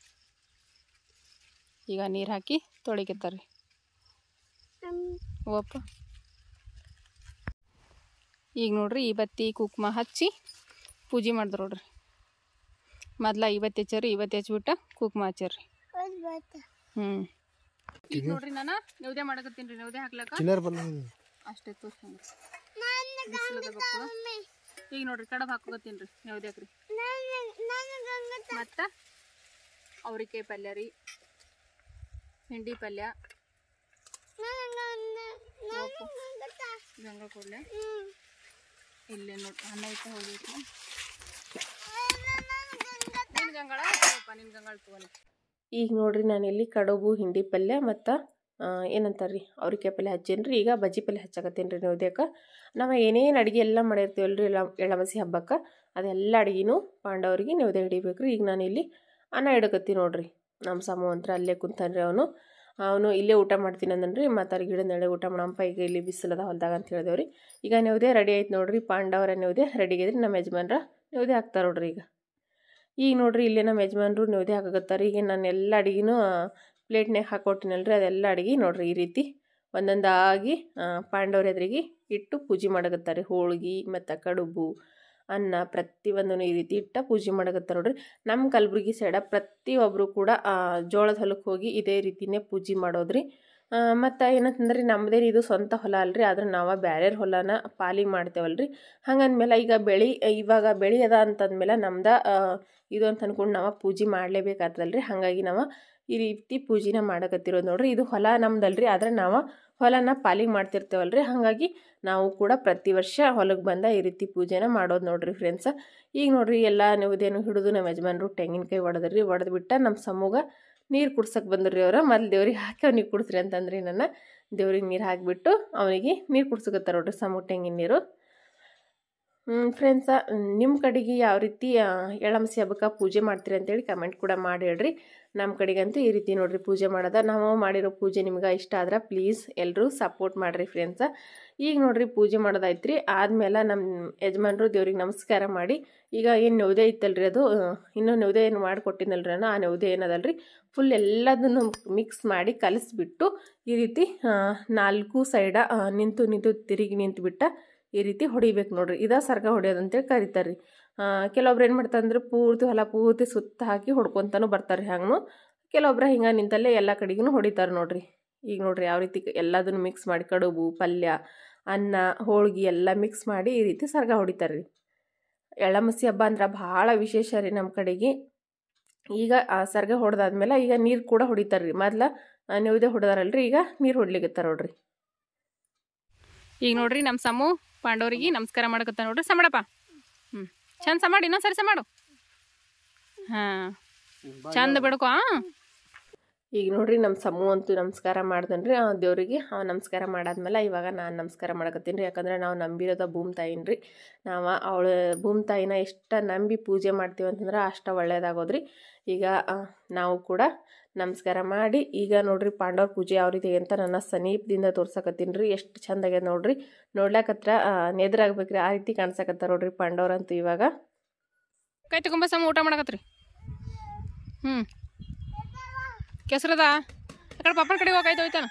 ಈಗ ನೀರು ಹಾಕಿ ತೊಳಿಕತ್ತಾರ್ರಿ ಓಪ್ಪ ಈಗ ನೋಡ್ರಿ ಈ ಬತ್ತಿ ಕುಕ್ಮ ಹಚ್ಚಿ ಪೂಜೆ ಮಾಡಿದ್ರು ನೋಡ್ರಿ ಮೊದ್ಲ ಇವತ್ತು ಹಚ್ಚಾರಿ ಇವತ್ತು ಹಚ್ಬಿಟ್ಟ ಕುಕ್ಮ ಹಚ್ಚಾರಿ ಹ್ಞೂ ಈಗ ನೋಡ್ರಿ ನಾನು ನೌದೆ ಮಾಡಕತ್ತೀನಿ ರೀ ನೌದೆ ಹಾಕ್ಲಕ್ಕ ಚಿಲ್ಲರ್ ಬಂದ ಅಷ್ಟೇ ತೋರ್ಸ್ಕೊಂಡ್ರಿ ಈಗ ನೋಡ್ರಿ ಕಡಬ್ ಹಾಕೋಕತ್ತೀನಿ ರೀ ನೌದ್ಯಾಕ್ರಿ ಮತ್ತು ಅವ್ರಿಕಾಯಿ ಪಲ್ಯ ರೀ ಹಿಂಡಿ ಪಲ್ಯ ಗಂಗ ಕೊಡ್ಲೆ ಇಲ್ಲೇ ನೋಡಿ ಅನ್ನ ಇಟ್ಟ ಹೋಗಿತ್ತು ನಿನ್ ಗಂಗಾಳ ತಗೋಪ್ಪ ನಿನ್ ಗಂಗಾಳ ತಗೋನಿ ಈಗ ನೋಡ್ರಿ ನಾನು ಇಲ್ಲಿ ಕಡುಬು ಹಿಂಡಿ ಪಲ್ಯ ಮತ್ತು ಏನಂತಾರೆ ರೀ ಅವ್ರಿಕಾಯಿ ಪಲ್ಯ ಹಚ್ಚೇನಿ ರೀ ಈಗ ಬಜ್ಜಿ ಪಲ್ಯ ಹಚ್ಚಕತ್ತೀನಿ ರೀ ನೌದ್ಯಕ್ಕೆ ನಾವು ಏನೇನು ಅಡುಗೆ ಎಲ್ಲ ಮಾಡಿರ್ತೀವಲ್ಲ ರೀ ಎಳ್ಳ ಎಳ್ಳಮಸಿ ಹಬ್ಬಕ್ಕೆ ಅದೆಲ್ಲ ಅಡುಗೆನೂ ಪಾಂಡವ್ರಿಗೆ ನೈವೇದ್ಯ ಹಿಡಿಬೇಕು ರೀ ಈಗ ನಾನು ಇಲ್ಲಿ ಅನ್ನ ಇಡಕತ್ತೀನಿ ನೋಡ್ರಿ ನಮ್ಮ ಸಮವಂತ್ರ ಅಲ್ಲೇ ಕುಂತಾನ್ರಿ ಅವನು ಅವನು ಇಲ್ಲೇ ಊಟ ಮಾಡ್ತೀನಿ ಅಂದನ್ರಿ ಮತ್ತು ಅವ್ರಿಗೆ ಗಿಡ ನೆಳೆ ಊಟ ಮಾಡಂಪ ಈಗ ಇಲ್ಲಿ ಬಿಸಿಲದ ಹೊಲ್ದಾಗ ಅಂತ ಹೇಳಿದೇವ್ರಿ ಈಗ ನೈವೇದ್ಯ ರೆಡಿ ಆಯ್ತು ನೋಡ್ರಿ ಪಾಂಡವರ ನೈವೇದ್ಯ ರೆಡಿ ಆಗೈತ್ರಿ ನಮ್ಮ ಯಜಮಾನ್ರ ನೈವೇದ್ಯ ಹಾಕ್ತಾರೆ ನೋಡ್ರಿ ಈಗ ಈಗ ನೋಡ್ರಿ ಇಲ್ಲೇ ನಮ್ಮ ಯಜಮಾನ್ರು ನೈವೇದ್ಯ ಹಾಕಕತ್ತಾರೆ ಈಗ ನಾನು ಎಲ್ಲ ಅಡುಗೆನೂ ಪ್ಲೇಟ್ನಾಗ ಹಾಕೊಟ್ಟಿನಲ್ರಿ ಅದೆಲ್ಲ ಅಡುಗೆ ನೋಡ್ರಿ ಈ ರೀತಿ ಒಂದೊಂದಾಗಿ ಪಾಂಡವ್ರ ಎದುರಿಗೆ ಇಟ್ಟು ಪೂಜೆ ಮಾಡಕತ್ತಾರೆ ಹೋಳ್ಗೆ ಮತ್ತು ಕಡುಬು ಅನ್ನ ಪ್ರತಿಯೊಂದನ್ನು ಈ ರೀತಿ ಇಟ್ಟ ಪೂಜೆ ಮಾಡಕತ್ತಾರೆ ನೋಡ್ರಿ ನಮ್ಮ ಕಲಬುರ್ಗಿ ಸೈಡ ಪ್ರತಿಯೊಬ್ಬರು ಕೂಡ ಆ, ಜೋಳದ ಹೊಲಕ್ಕೆ ಹೋಗಿ ಇದೇ ರೀತಿನೇ ಪೂಜೆ ಮಾಡೋದ್ರಿ ಮತ್ತು ಏನಂತಂದ್ರೆ ನಮ್ಮದೇ ಇದು ಸ್ವಂತ ಹೊಲ ಅಲ್ರಿ ಆದ್ರೆ ನಾವು ಬ್ಯಾರೆರ ಹೊಲನ ಪಾಲಿಗೆ ಮಾಡ್ತೇವಲ್ರಿ ಹಂಗಂದ್ಮೇಲೆ ಈಗ ಬೆಳೆ ಇವಾಗ ಬೆಳೆ ಅದ ಅಂತಂದ್ಮೇಲೆ ನಮ್ದು ಇದು ಅಂತ ಅನ್ಕೊಂಡು ನಾವು ಪೂಜೆ ಮಾಡಲೇಬೇಕಾಗ್ತದಲ್ರಿ ಹಾಗಾಗಿ ನಾವು ಈ ರೀತಿ ಪೂಜೆನ ಮಾಡಕತ್ತಿರೋದು ನೋಡ್ರಿ ಇದು ಹೊಲ ನಮ್ದಲ್ರಿ ಆದ್ರೆ ನಾವು ಹೊಲನ ಪಾಲಿಗೆ ಮಾಡ್ತಿರ್ತೇವಲ್ರಿ ಹಾಗಾಗಿ ನಾವು ಕೂಡ ಪ್ರತಿ ವರ್ಷ ಹೊಲಕ್ಕೆ ಬಂದ ಈ ರೀತಿ ಪೂಜೆನ ಮಾಡೋದು ನೋಡ್ರಿ ಫ್ರೆಂಡ್ಸ ಈಗ ನೋಡ್ರಿ ಎಲ್ಲ ನವದೇನು ಹಿಡಿದು ನಮ್ಮ ಯಜಮಾನ್ರು ತೆಂಗಿನಕಾಯಿ ಒಡೆದ್ರಿ ಒಡೆದ್ಬಿಟ್ಟ ನಮ್ಮ ಸಮೂಗ ನೀರು ಕುಡ್ಸಕ್ಕೆ ಬಂದ್ರಿ ಅವ್ರು ಮೊದ್ಲು ದೇವ್ರಿಗೆ ಹಾಕಿ ಅವ್ನಿಗೆ ಕುಡಿಸ್ರಿ ಅಂತಂದ್ರಿ ನನ್ನ ದೇವ್ರಿಗೆ ನೀರು ಹಾಕಿಬಿಟ್ಟು ಅವನಿಗೆ ನೀರು ಕುಡ್ಸಕತ್ತಾರ ನೋಡ್ರಿ ಸಮೂಹ ತೆಂಗಿನ ನೀರು ಫ್ರೆಂಡ್ಸ ನಿಮ್ಮ ಕಡೆಗೆ ಯಾವ ರೀತಿ ಆ, ಎಳ್ಳಮಸಿ ಹಬ್ಬಕ್ಕೆ ಪೂಜೆ ಮಾಡ್ತೀರಿ ಅಂತೇಳಿ ಕಮೆಂಟ್ ಕೂಡ ಮಾಡಿ ಹೇಳ್ರಿ ನಮ್ಮ ಕಡೆಗಂತೂ ಈ ರೀತಿ ನೋಡ್ರಿ ಪೂಜೆ ಮಾಡೋದ ನಾವು ಮಾಡಿರೋ ಪೂಜೆ ನಿಮ್ಗೆ ಇಷ್ಟ ಆದ್ರೆ ಪ್ಲೀಸ್ ಎಲ್ಲರೂ ಸಪೋರ್ಟ್ ಮಾಡಿರಿ ಫ್ರೆಂಡ್ಸ ಈಗ ನೋಡ್ರಿ ಪೂಜೆ ಮಾಡೋದಾಯ್ತು ರೀ ಆದಮೇಲೆ ನಮ್ಮ ಯಜಮಾನ್ರು ದೇವ್ರಿಗೆ ನಮಸ್ಕಾರ ಮಾಡಿ ಈಗ ಏನು ನೌದೆ ಇತ್ತಲ್ರಿ ಅದು ಆ, ಇನ್ನೂ ನೌದೆ ಏನು ಮಾಡಿಕೊಟ್ಟಿನಲ್ರಿ ನಾನು ಆ ನೌದೆ ಏನದಲ್ರಿ ಫುಲ್ ಎಲ್ಲದನ್ನು ಮಿಕ್ಸ್ ಮಾಡಿ ಕಲಿಸ್ಬಿಟ್ಟು ಈ ರೀತಿ ಆ, ನಾಲ್ಕು ಸೈಡ ಆ, ನಿಂತು ನಿಂತು ತಿರುಗಿ ನಿಂತು ಈ ರೀತಿ ಹೊಡಿಬೇಕು ನೋಡ್ರಿ ಇದ ಸರ್ಗ ಹೊಡಿಯೋದು ಅಂತೇಳಿ ಕರೀತಾರೆ ರೀ ಕೆಲವೊಬ್ರು ಏನು ಮಾಡ್ತಾರೆ ಅಂದ್ರೆ ಪೂರ್ತಿ ಹೊಲ ಪೂರ್ತಿ ಸುತ್ತ ಹಾಕಿ ಹೊಡ್ಕೊತಾನು ಬರ್ತಾರೆ ಹಂಗೂ ಕೆಲವೊಬ್ರು ಹಿಂಗೆ ನಿಂತಲ್ಲೇ ಎಲ್ಲ ಕಡೆಗೂ ಹೊಡಿತಾರೆ ನೋಡ್ರಿ ಈಗ ನೋಡ್ರಿ ಯಾವ ರೀತಿ ಎಲ್ಲದನ್ನು ಮಿಕ್ಸ್ ಮಾಡಿ ಕಡುಬು ಪಲ್ಯ ಅನ್ನ ಹೋಳ್ಗೆ ಎಲ್ಲ ಮಿಕ್ಸ್ ಮಾಡಿ ಈ ರೀತಿ ಸರ್ಗ ಹೊಡಿತಾರೆ ರೀ ಎಳ್ಳಮಸಿ ಹಬ್ಬ ಅಂದ್ರೆ ಭಾಳ ವಿಶೇಷ ರೀ ನಮ್ಮ ಕಡೆಗೆ ಈಗ ಆ ಸರ್ಗ ಹೊಡೆದಾದ್ಮೇಲೆ ಈಗ ನೀರು ಕೂಡ ಹೊಡಿತಾರೆ ರೀ ಮೊದ್ಲ ನೆವದೆ ಹೊಡೆದಾರಲ್ರಿ ಈಗ ನೀರು ಹೊಡ್ಲಿಕತ್ತಾರ ನೋಡ್ರಿ ಈಗ ನೋಡ್ರಿ ನಮ್ಮ ಸಮು ಪಾಂಡವರಿಗೆ ನಮಸ್ಕಾರ ಮಾಡಕತ್ತ ನೋಡ್ರಿ ಸಮಡಪ್ಪ ಹ್ಞೂ ಚಂದ ಸಮಾಡು ಇನ್ನೊಂದ್ಸರಿ ಸಮಾಡು ಹಾಂ ಚಂದ ಬಿಡ್ಕೊ ಆ? ಈಗ ನೋಡ್ರಿ ನಮ್ಮ ಸಮೂ ಅಂತೂ ನಮಸ್ಕಾರ ಮಾಡ್ದನ್ರಿ ಆ ದೇವ್ರಿಗೆ ಅವ ನಮಸ್ಕಾರ ಮಾಡಾದ್ಮೇಲೆ ಇವಾಗ ನಾನು ನಮಸ್ಕಾರ ಮಾಡಕತ್ತೀನಿ ರೀ ಯಾಕಂದ್ರೆ ನಾವು ನಂಬಿರೋದ ಭೂಮಿ ತಾಯಿನ ರೀ ನಾವು ಅವಳ ಭೂಮಿ ತಾಯಿನ ಎಷ್ಟು ನಂಬಿ ಪೂಜೆ ಮಾಡ್ತೀವಿ ಅಂತಂದ್ರೆ ಅಷ್ಟು ಒಳ್ಳೇದಾಗೋದ್ರಿ ಈಗ ಆ, ನಾವು ಕೂಡ ನಮಸ್ಕಾರ ಮಾಡಿ ಈಗ ನೋಡ್ರಿ ಪಾಂಡವ್ರ ಪೂಜೆ ಯಾವ ರೀತಿ ಅಂತ ನನ್ನ ಸಮೀಪದಿಂದ ತೋರ್ಸಕತ್ತೀನಿ ರೀ ಎಷ್ಟು ಚಂದ ಆಗ್ಯದ ನೋಡ್ರಿ ನೋಡ್ಲಾಕತ್ರ ನೆದ್ರಾಗ್ಬೇಕ್ರಿ ಆ ರೀತಿ ಕಾಣ್ಸಕತ್ತಾರ ನೋಡ್ರಿ ಪಾಂಡವ್ರಂತೂ ಇವಾಗ ಕೈ ತಗೊಂಬ ಸಮ ಊಟ ಮಾಡಕತ್ರಿ ಹ್ಞೂ ಕೆಸರದ ಆ ಕಡೆ ಪಪ್ಪನ ಕಡೆಗೆ ಹೋಗಾಯ್ತು ಹೋಯ್ತಾನ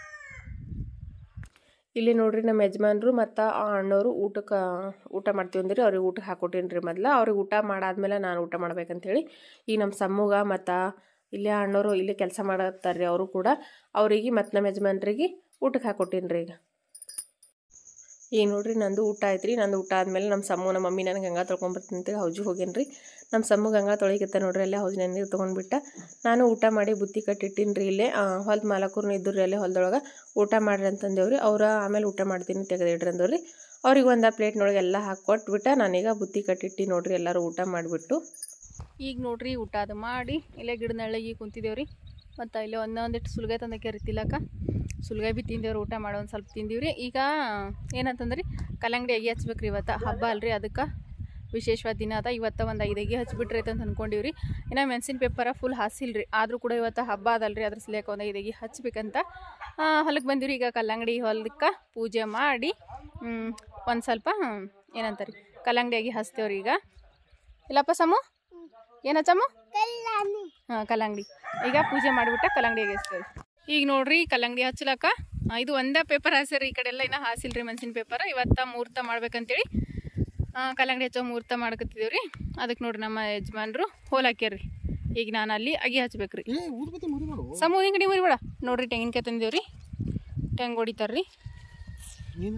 ಇಲ್ಲಿ ನೋಡ್ರಿ ನಮ್ಮ ಯಜಮಾನ್ರು ಮತ್ತು ಆ ಅಣ್ಣವರು ಊಟಕ್ಕೆ ಊಟ ಮಾಡ್ತೀವಿ ಅಂದ್ರಿ ಅವ್ರಿಗೆ ಊಟಕ್ಕೆ ಹಾಕೊಟ್ಟೇನಿ ರೀ ಮೊದ್ಲು ಅವ್ರಿಗೆ ಊಟ ಮಾಡಾದ್ಮೇಲೆ ನಾನು ಊಟ ಮಾಡ್ಬೇಕಂತೇಳಿ ಈಗ ನಮ್ಮ ಸಮ್ಮುಗ ಮತ್ತು ಇಲ್ಲೇ ಅಣ್ಣವರು ಇಲ್ಲೇ ಕೆಲಸ ಮಾಡತ್ತಾರೆ ಅವರು ಕೂಡ ಅವರಿಗೆ ಮತ್ತು ನಮ್ಮ ಯಜಮಾನ್ರಿಗೆ ಊಟಕ್ಕೆ ಹಾಕೊಟ್ಟೇನಿ ರೀ ಈಗ ಈಗ ನೋಡ್ರಿ ನಂದು ಊಟ ಆಯ್ತು ರೀ ನಂದು ಊಟ ಆದಮೇಲೆ ನಮ್ಮ ಸಮ್ಮು ನಮ್ಮ ಮಮ್ಮಿ ನನಗೆ ಗಂಗಾ ತೊಳ್ಕೊಂಬರ್ತೀನಿ ಅಂತೇಳಿ ಹೌಜು ಹೋಗೇನಿ ರೀ ನಮ್ಮ ಸಮ್ಮು ಗಂಗಾ ತೊಳಿಕತ್ತ ನೋಡ್ರಿ ಅಲ್ಲೇ ಹೌಜಿನ ನೀರು ತೊಗೊಂಡ್ಬಿಟ್ಟ ನಾನು ಊಟ ಮಾಡಿ ಬುತ್ತಿ ಕಟ್ಟಿಟ್ಟಿನಿ ರೀ ಇಲ್ಲೇ ಹೊಲ್ದ ಮಾಲಕರು ಇದ್ರು ರೀ ಅಲ್ಲೇ ಹೊಲ್ದೊಳಗೆ ಊಟ ಮಾಡ್ರಿ ಅಂತಂದೇವ್ರಿ ಅವ್ರ ಆಮೇಲೆ ಊಟ ಮಾಡ್ತೀನಿ ತೆಗೆದಿಡ್ರಿ ಅಂದವ್ರಿ ಅವ್ರಿಗೆ ಒಂದು ಪ್ಲೇಟ್ನೊಳಗೆ ಎಲ್ಲ ಹಾಕ್ಕೊಟ್ಬಿಟ್ಟ ನಾನೀಗ ಬುತ್ತಿ ಕಟ್ಟಿಟ್ಟು ನೋಡ್ರಿ ಎಲ್ಲರೂ ಊಟ ಮಾಡಿಬಿಟ್ಟು ಈಗ ನೋಡ್ರಿ ಊಟ ಅದು ಮಾಡಿ ಇಲ್ಲೇ ಗಿಡ ನೆಳ್ಳಗಿ ಕುಂತಿದ್ದೇವ್ರಿ ಮತ್ತು ಇಲ್ಲೇ ಒಂದೊಂದಿಟ್ಟು ಸುಲ್ಗಾಯಿ ತಂದಕ್ಕೆ ತಿಲ್ಲಕ ಸುಲ್ಗಾಯಿ ಬಿ ತಿಂದೇವ್ರಿ ಊಟ ಮಾಡೋ ಒಂದು ಸ್ವಲ್ಪ ತಿಂದೀವ್ರಿ ಈಗ ಏನಂತಂದ್ರಿ ಕಲ್ಲಂಗಡಿ ಅಗಿ ಹಚ್ಬೇಕ್ರಿ ಇವತ್ತು ಹಬ್ಬ ಅಲ್ರಿ ಅದಕ್ಕೆ ವಿಶೇಷವಾದ ದಿನ ಅದ ಇವತ್ತು ಒಂದು ಐದು ಅಗಿ ಹಚ್ಬಿಟ್ರಿ ಅಂತ ಅಂದ್ಕೊಂಡಿವ್ರಿ ಇನ್ನು ಮೆಣಸಿನ ಪೇಪರ ಫುಲ್ ಹಾಸಿಲ್ರಿ ಆದರೂ ಕೂಡ ಇವತ್ತು ಹಬ್ಬ ಅದಲ್ರಿ ಅದ್ರ ಸಲಿಯಾಕ ಒಂದು ಐದು ಅಗಿ ಹಚ್ಬೇಕಂತ ಹೊಲಕ್ಕೆ ಬಂದಿವ್ರಿ ಈಗ ಕಲ್ಲಂಗಡಿ ಹೊಲಕ್ಕೆ ಪೂಜೆ ಮಾಡಿ ಒಂದು ಸ್ವಲ್ಪ ಏನಂತಾರೆ ಕಲ್ಲಂಗಡಿ ಅಗಿ ಹಚ್ತೇವ್ರಿ ಈಗ ಇಲ್ಲಪ್ಪ ಸಮು ಏನಚ್ಚಮ್ಮ ಹಾಂ ಕಲ್ಲಂಗಡಿ ಈಗ ಪೂಜೆ ಮಾಡಿಬಿಟ್ಟ ಕಲ್ಲಂಗಡಿ ಎಗಿಸ್ತೇವೆ ಈಗ ನೋಡ್ರಿ ಕಲ್ಲಂಗಡಿ ಹಚ್ಚಲಕ್ಕ ಆ, ಇದು ಒಂದೇ ಪೇಪರ್ ಹಾಸ್ಯಾರ ಈ ಕಡೆ ಎಲ್ಲ ಇನ್ನೂ ಹಾಸಿಲ್ರಿ ಮೆಣಸಿನ ಪೇಪರ್ ಇವತ್ತ ಮುಹೂರ್ತ ಮಾಡ್ಬೇಕಂತೇಳಿ ಆ, ಕಲ್ಲಂಗಡಿ ಹಚ್ಚೋ ಮುಹೂರ್ತ ಮಾಡ್ಕತ್ತಿದ್ದೇವೆ ರೀ ಅದಕ್ಕೆ ನೋಡ್ರಿ ನಮ್ಮ ಯಜಮಾನ್ರು ಹೋಲ್ ಹಾಕ್ಯಾರ್ರಿ ಈಗ ನಾನು ಅಲ್ಲಿ ಅಗಿ ಹಚ್ಬೇಕ್ರಿ ಸಮೂಹ ಹಿಂಗಡಿ ಮುರಿಬೇಡ ನೋಡ್ರಿ ತೆಂಗಿನಕಾಯಿ ತಂದೇವ್ರಿ ತೆಂಗ್ ಹೊಡಿತಾರ್ರಿ ಹ್ಞೂ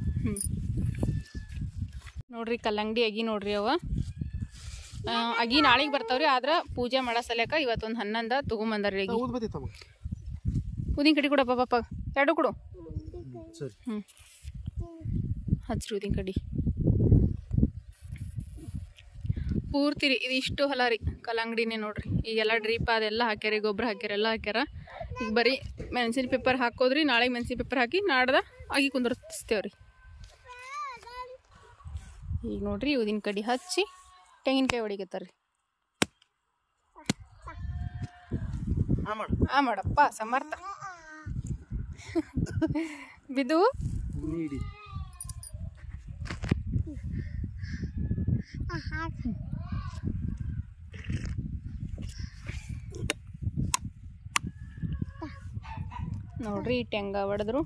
ನೋಡ್ರಿ ಕಲ್ಲಂಗಡಿ ಅಗಿ ನೋಡ್ರಿ ಅವ ಆ, ಅಗಿ ನಾಳೆಗೆ ಬರ್ತಾವ್ರಿ ಆದ್ರೆ ಪೂಜೆ ಮಾಡೋ ಸಲ್ಯಾಕ ಇವತ್ತೊಂದು ಹನ್ನೊಂದ ತೊಗೊಂಬಂದಾರ್ರಿ ಅಗಿ ಉದಿನ ಕಡಿ ಕೊಡಪ್ಪ ಪಾಪ ಎರಡು ಕೊಡು ಸರಿ ಹ್ಞೂ ಹಚ್ರಿ ಉದಿನ ಕಡಿ ಪೂರ್ತಿ ರೀ ಇದು ಇಷ್ಟು ಹೊಲ ರೀ ಕಲ್ಲಂಗಡಿನೇ ನೋಡ್ರಿ ಈಗೆಲ್ಲ ಡ್ರಿಪ್ ಅದೆಲ್ಲ ಹಾಕ್ಯಾರಿ ಗೊಬ್ಬರ ಹಾಕ್ಯಾರ ಎಲ್ಲ ಹಾಕ್ಯಾರ ಈಗ ಬರೀ ಮೆಣಸಿನ ಪೇಪರ್ ಹಾಕೋದ್ರಿ ನಾಳೆಗೆ ಮೆಣಸಿನ ಪೇಪರ್ ಹಾಕಿ ನಾಡ್ದ ಆಗಿ ಕುಂದಿರ್ಸ್ತೇವ್ರಿ ಈಗ ನೋಡ್ರಿ ಉದಿನ ಕಡಿ ಹಚ್ಚಿ ತೆಂಗಿನಕಾಯಿ ಹೊಡಿಗತ್ತಾರ್ರಿ ಆ ಮಾಡಪ್ಪ ಸಮರ್ಥ ಬಿದ್ದು ನೀಡಿ ನೋಡ್ರಿ ಟೆಂಗ ಹೊಡೆದ್ರು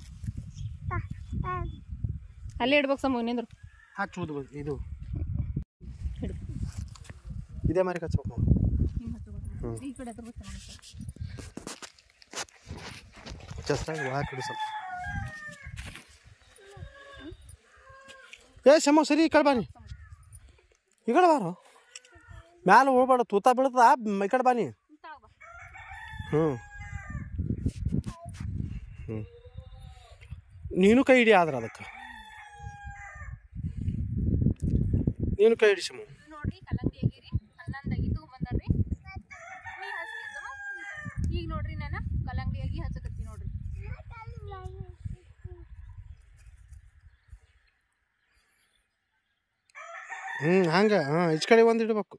ಅಲ್ಲೇ ಇಡ್ಬೇಕು ಸಮ ನಿಂದ್ರು ಹಚ್ಚುವುದು ಬ- ಇದು ಹಿಡು ಇದೇ ಮಾರಿ ಹಚ್ಬೇಕು ನಾವು ಈ ಕಡೆ ಹತ್ರ ಬರ್ತಾನೆ. ಕೆಸರಾಗ ಒಳಗೆ ಕಡೆ ಸ್ವಲ್ಪ ಏ ಶಮ ಸರಿ ಈ ಕಡೆ ಬಾನಿ ಈ ಕಡೆ ಬಾರೋ ಮ್ಯಾಲೆ ಹೋಗ್ಬೇಡ ತೂತ ಬೀಳ್ತದ ಈ ಕಡೆ ಬಾನಿ ಹ್ಞೂ ಹ್ಞೂ ನೀನು ಕೈ ಹಿಡಿ ಆದ್ರೆ ಅದಕ್ಕೆ ನೀನು ಕೈ ಹಿಡಿ ಶಮು ನೋಡ್ರಿ ಕಲ್ಲಂಗಡಿ ಆಗಿರಿ ಹನ್ನೊಂದಾಗಿ ತೊಗೊಂಬಂದಾರ್ರಿ ಈಗ ನೋಡ್ರಿ ನಾನು ಕಲ್ಲಂಗಡಿ ಆಗಿ ಹಚ್ಚಕತ್ತಿ ನೋಡ್ರಿ ಹ್ಞೂ ಹಂಗೆ ಹಾಂ ಈಚ ಕಡೆ ಒಂದು ಇಡ್ಬೇಕು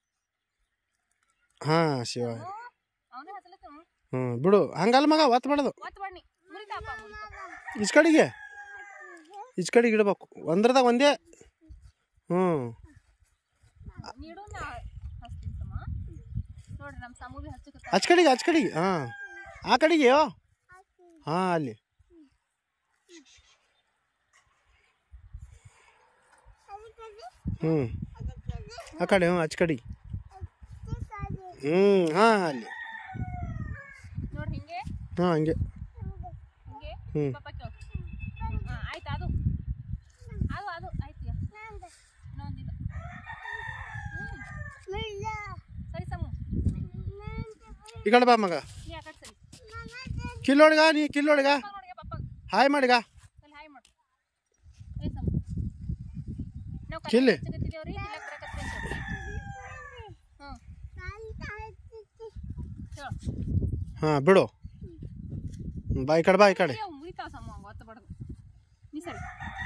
ಹಾಂ ಶಿವ ಅವನೇ ಹಚ್ಚಲತ್ತ ಹ್ಞೂ ಬಿಡು ಹಂಗಲ್ಲ ಮಗ ಒತ್ತು ಬಿಡೋದು ಒತ್ತು ಬಣ್ಣಿ ಮುರಿತಾಪ ಮುರಿತ ಈಚ ಕಡೆಗೆ ಈಚ ಕಡೆಗೆ ಇಡ್ಬೇಕು ಒಂದ್ರದಾಗ ಒಂದೇ ಹ್ಞೂ ನೀಡು ನಾ ಹಚ್ತೀನಿ ಸಮ ನೋಡ್ರಿ ನಮ್ಮ ಸಮೂಹ ಹಚ್ಚಕತ್ತ ಆಚ ಕಡೆಗೆ ಆಚ ಕಡೆಗೆ ಹಾಂ ಆ ಕಡೆಗೆ ಯೋ ಹಾಂ ಅಲ್ಲಿ ಹ್ಞೂ ಆ ಕಡೆ ಹ್ಞೂ ಆಚ ಕಡೆ ಹ್ಞೂ ಹಾಂ ಅಲ್ಲಿ ನೋಡ್ರಿ ಹಿಂಗೆ ಹಾಂ ಹಂಗೆ ಹಿಂಗೆ ಹ್ಞೂ ಪಾಪ ಕೇಳು ಹಾಂ ಆಯ್ತು ಅದು ಅದು ಅದು ಆಯ್ತು ಈಗ ಇನ್ನೊಂದಿಲ್ಲ ಹ್ಞೂ ಸರಿ ಸಮು ಈ ಕಡೆ ಬಾ ಮಗ ನೀ ಆ ಕಡೆ ಸರಿ ಕಿಲ್ಲೋಡ್ಗ ನೀ ಕಿಲ್ಲೋಡ್ಗ ಪಾಪ ನೋಡಿಗೆ ಪಾಪ ಹಾಯ್ ಮಾಡಿಗ ಅಲ್ಲಿ ಹಾಯ್ ಮಾಡು ಏ ಸಮು ನಾವು ಕಿಲ್ಲಿ. ಹಚ್ಚಕತ್ತಿದ್ದೇವ್ರಿ ಇಲ್ಲಕ್ ಬರಕತ್ರಿ ಅಂತ ಹ್ಞೂ ಹೇಳು ಹಾಂ ಬಿಡು ಹ್ಮ್, ಬಾ ಈ ಕಡೆ ಬಾ ಈ ಕಡೆ ಅಯ್ಯೋ ಮುರಿತಾವ ಸಮ ಹಂಗೆ ಒತ್ತಬಾರ್ದು ನೀ ಸರಿ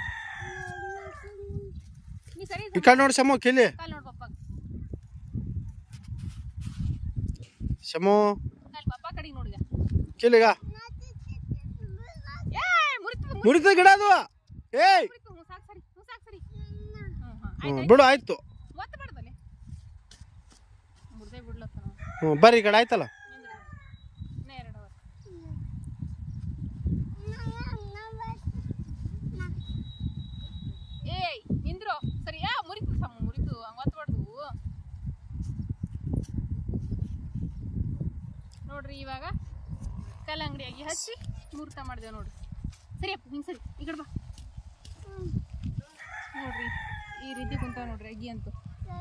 ನೀ ಸರಿ ಈ ಕಡೆ ನೋಡಿ ಶಮು ಕಿಲ್ಲಿ ಕಾಲ್ ನೋಡು ಪಪ್ಪ ಶಮು ಕಾಲ್ ಪಪ್ಪ ಕಡೆಗೆ ನೋಡಿಗ ಕಿಲ್ಲಿಗ ಏ ಮುರಿತು ಮುರಿತ ಗಿಡ ಅದು ಏಯ್ ಮುರಿತು ಹ್ಞೂ ಸಾಕು ಸರಿ ಹ್ಞೂ ಸಾಕು ಸರಿ ಹ್ಞೂ ಹಾಂ ಹ್ಞೂ ಆಯ್ತು ಬಿಡು ಆಯ್ತು ಒತ್ತಬಾರ್ದಲ್ಲಿ ಮುರ್ದೇ ಬಿಡ್ಲತ್ತ ನಾವು ಹ್ಞೂ ಬರ್ರಿ ಈ ಕಡೆ ಆಯ್ತಲ್ಲ ಇನ್ನೂ ಎರಡು ಅವರ್ ಏಯ್ ನಿಂದ್ರು ಸರಿ ಯಾ ಮುರಿತು ಸಮ ಮುರಿತು ಹಂಗೆ ಒತ್ತಬಾರ್ದು ನೋಡ್ರಿ ಇವಾಗ ಕಲ್ಲಂಗಡಿಯಾಗಿ ಹಚ್ಚಿ ಮುಹೂರ್ತ ಮಾಡಿದೆವು ನೋಡ್ರಿ ಸರಿ ಅಪ್ಪ ಹಿಂಗೆ ಸರಿ ಈ ಕಡೆ ಬಾ ನೋಡ್ರಿ ಈ ರೀತಿ ಕುಂತಾವ ನೋಡ್ರಿ ಅಗ್ಗಿ ಅಂತೂ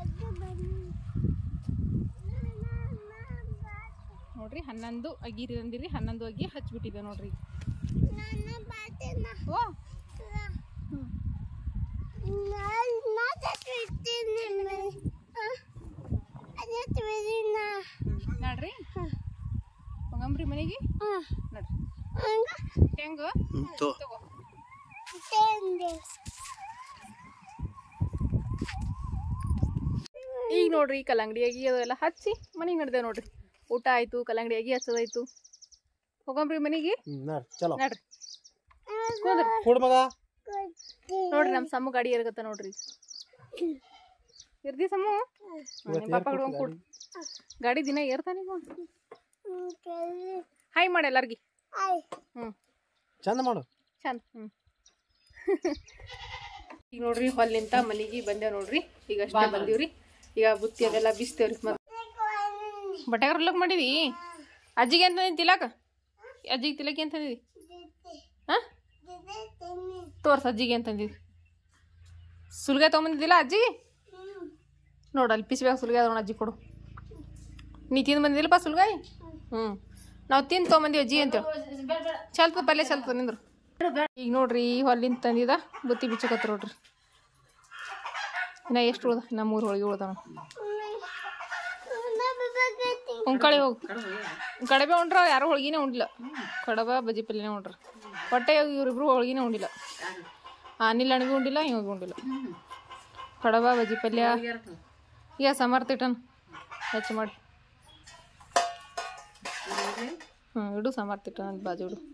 ನೋಡ್ರಿ ಹನ್ನೊಂದು ಅಗ್ಗಿ ತಂದಿರಿ ಹನ್ನೊಂದು ಅಗ್ಗಿ ಹಚ್ಬಿಟ್ಟಿದೆ ನೋಡ್ರಿ ಓ ನೋಡ್ರಿ ಹೋಗಂಬ್ರಿ ಮನೆಗೆ ನೋಡ್ರಿ ಹೆಂಗ ಹ್ಞೂ ತೋ ತಗೋ ಈಗ ನೋಡ್ರಿ ಕಲ್ಲಂಗಡಿಯಾಗಿ ಅದೆಲ್ಲ ಹಚ್ಚಿ ಮನೆಗೆ ನಡೆದೇವು ನೋಡ್ರಿ ಊಟ ಆಯ್ತು ಕಲ್ಲಂಗಡಿಯಾಗಿ ಹಚ್ಚೋದಾಯ್ತು ಹೋಗಂಬ್ರಿ ಮನೆಗೆ ಹ್ಞೂ ನಡ್ ಚಲೋ ನಡ್ರಿ ಕೂದ್ರಿ ಕೊಡು ಮಗ ನೋಡ್ರಿ ನಮ್ಮ ಸಮ್ಮ ಗಾಡಿ ಎರಗತ್ತ ನೋಡ್ರಿ ಇರ್ದಿ ಸಮ್ಮು ನಿಮ್ಮ ಪಾಪ ಹಿಡ್ಕೊಂಡ್ ಕೊಡು ಗಾಡಿ ದಿನ ಏರ್ತಾನೆ ಹಾಯ್ ಮಾಡಿ ಎಲ್ಲಾರ್ಗಿ ಹ್ಞೂ ಚಂದ ಮಾಡು ಚಂದ ಹ್ಞೂ ಈಗ ನೋಡ್ರಿ ಹೊಲ್ಲಿಂತ ಮಲಿಗೆ ಬಂದೇವ್ ನೋಡ್ರಿ ಈಗ ಅಷ್ಟೇ ಬಂದೀವ್ರಿ ಈಗ ಬುತ್ತಿ ಅದೆಲ್ಲ ಬಿಸ್ತೇವ್ರಿ ಮತ್ತೆ ಬಟ್ಟೆಗಾರ ಹೊಲಕ್ ಮಾಡಿದಿ ಅಜ್ಜಿಗೆ ಅಂತ ತಿಲಾಕ ಅಜ್ಜಿಗೆ ತಿಲಕಿ ಅಂತ ತಂದಿದಿ ಹಾಂ ತೋರ್ಸ ಅಜ್ಜಿಗೆ ಅಂತ ತಂದಿದಿ ಸುಲ್ಗಾಯಿ ತೊಗೊಂಬಂದಿದ್ದಿಲ್ಲ ಅಜ್ಜಿ ನೋಡು ಅಲ್ಲಿ ಪಿಸ್ಬೇಕು ಸುಲ್ಗಾಯಿ ಅದ ನೋಡು ಅಜ್ಜಿ ಕೊಡು ನೀ ತಿಂದು ಬಂದಿಲ್ಲಪ್ಪ ಸುಲ್ಗಾಯಿ ಹ್ಞೂ ನಾವು ತಿಂದು ತೊಗೊಂಬಂದಿ ಅಜ್ಜಿ ಅಂತ ಚಲ್ತ ಪಲ್ಯ ಚಲ್ತ ನಿಂದ್ರು ಈಗ ನೋಡ್ರಿ ಈ ಹೊಲ್ಲಿಂದ ತಂದಿದ ಬುತ್ತಿ ಬಿಚ್ಚಕತ್ರ ನೋಡ್ರಿ ಇನ್ನ ಎಷ್ಟು ಉಳ್ದ ಇನ್ನ ಮೂರು ಹೋಳಿಗೆ ಉಳ್ದಾವ ಉಂಕಳಿ ಹೋಗು ಕಡಬೆ ಉಂಡ್ರ ಯಾರು ಹೋಳಿಗೆನೇ ಉಂಡಿಲ್ಲ ಕಡಬ ಬಜ್ಜಿ ಪಲ್ಯನೇ ಉಂಡ್ರ ಹೊಟ್ಟೆ ಇವ್ರಿಬ್ರು ಹೋಳಿಗೆನೇ ಉಂಡಿಲ್ಲ ಅನಿಲ್ ಅಣಬಿ ಉಂಡಿಲ್ಲ ಇವಾಗ ಉಂಡಿಲ್ಲ ಕಡಬ ಬಜ್ಜಿ ಪಲ್ಯ ಈಗ ಸಮರ್ಥ ಇಟ್ಟನ್ ಹೆಚ್ಚು ಮಾಡಿ ಹ್ಞೂ ಇಡು ಸಮರ್ಥ ಇಟ್ಟನ್ ಅಲ್ಲಿ ಬಾಜು ಇಡು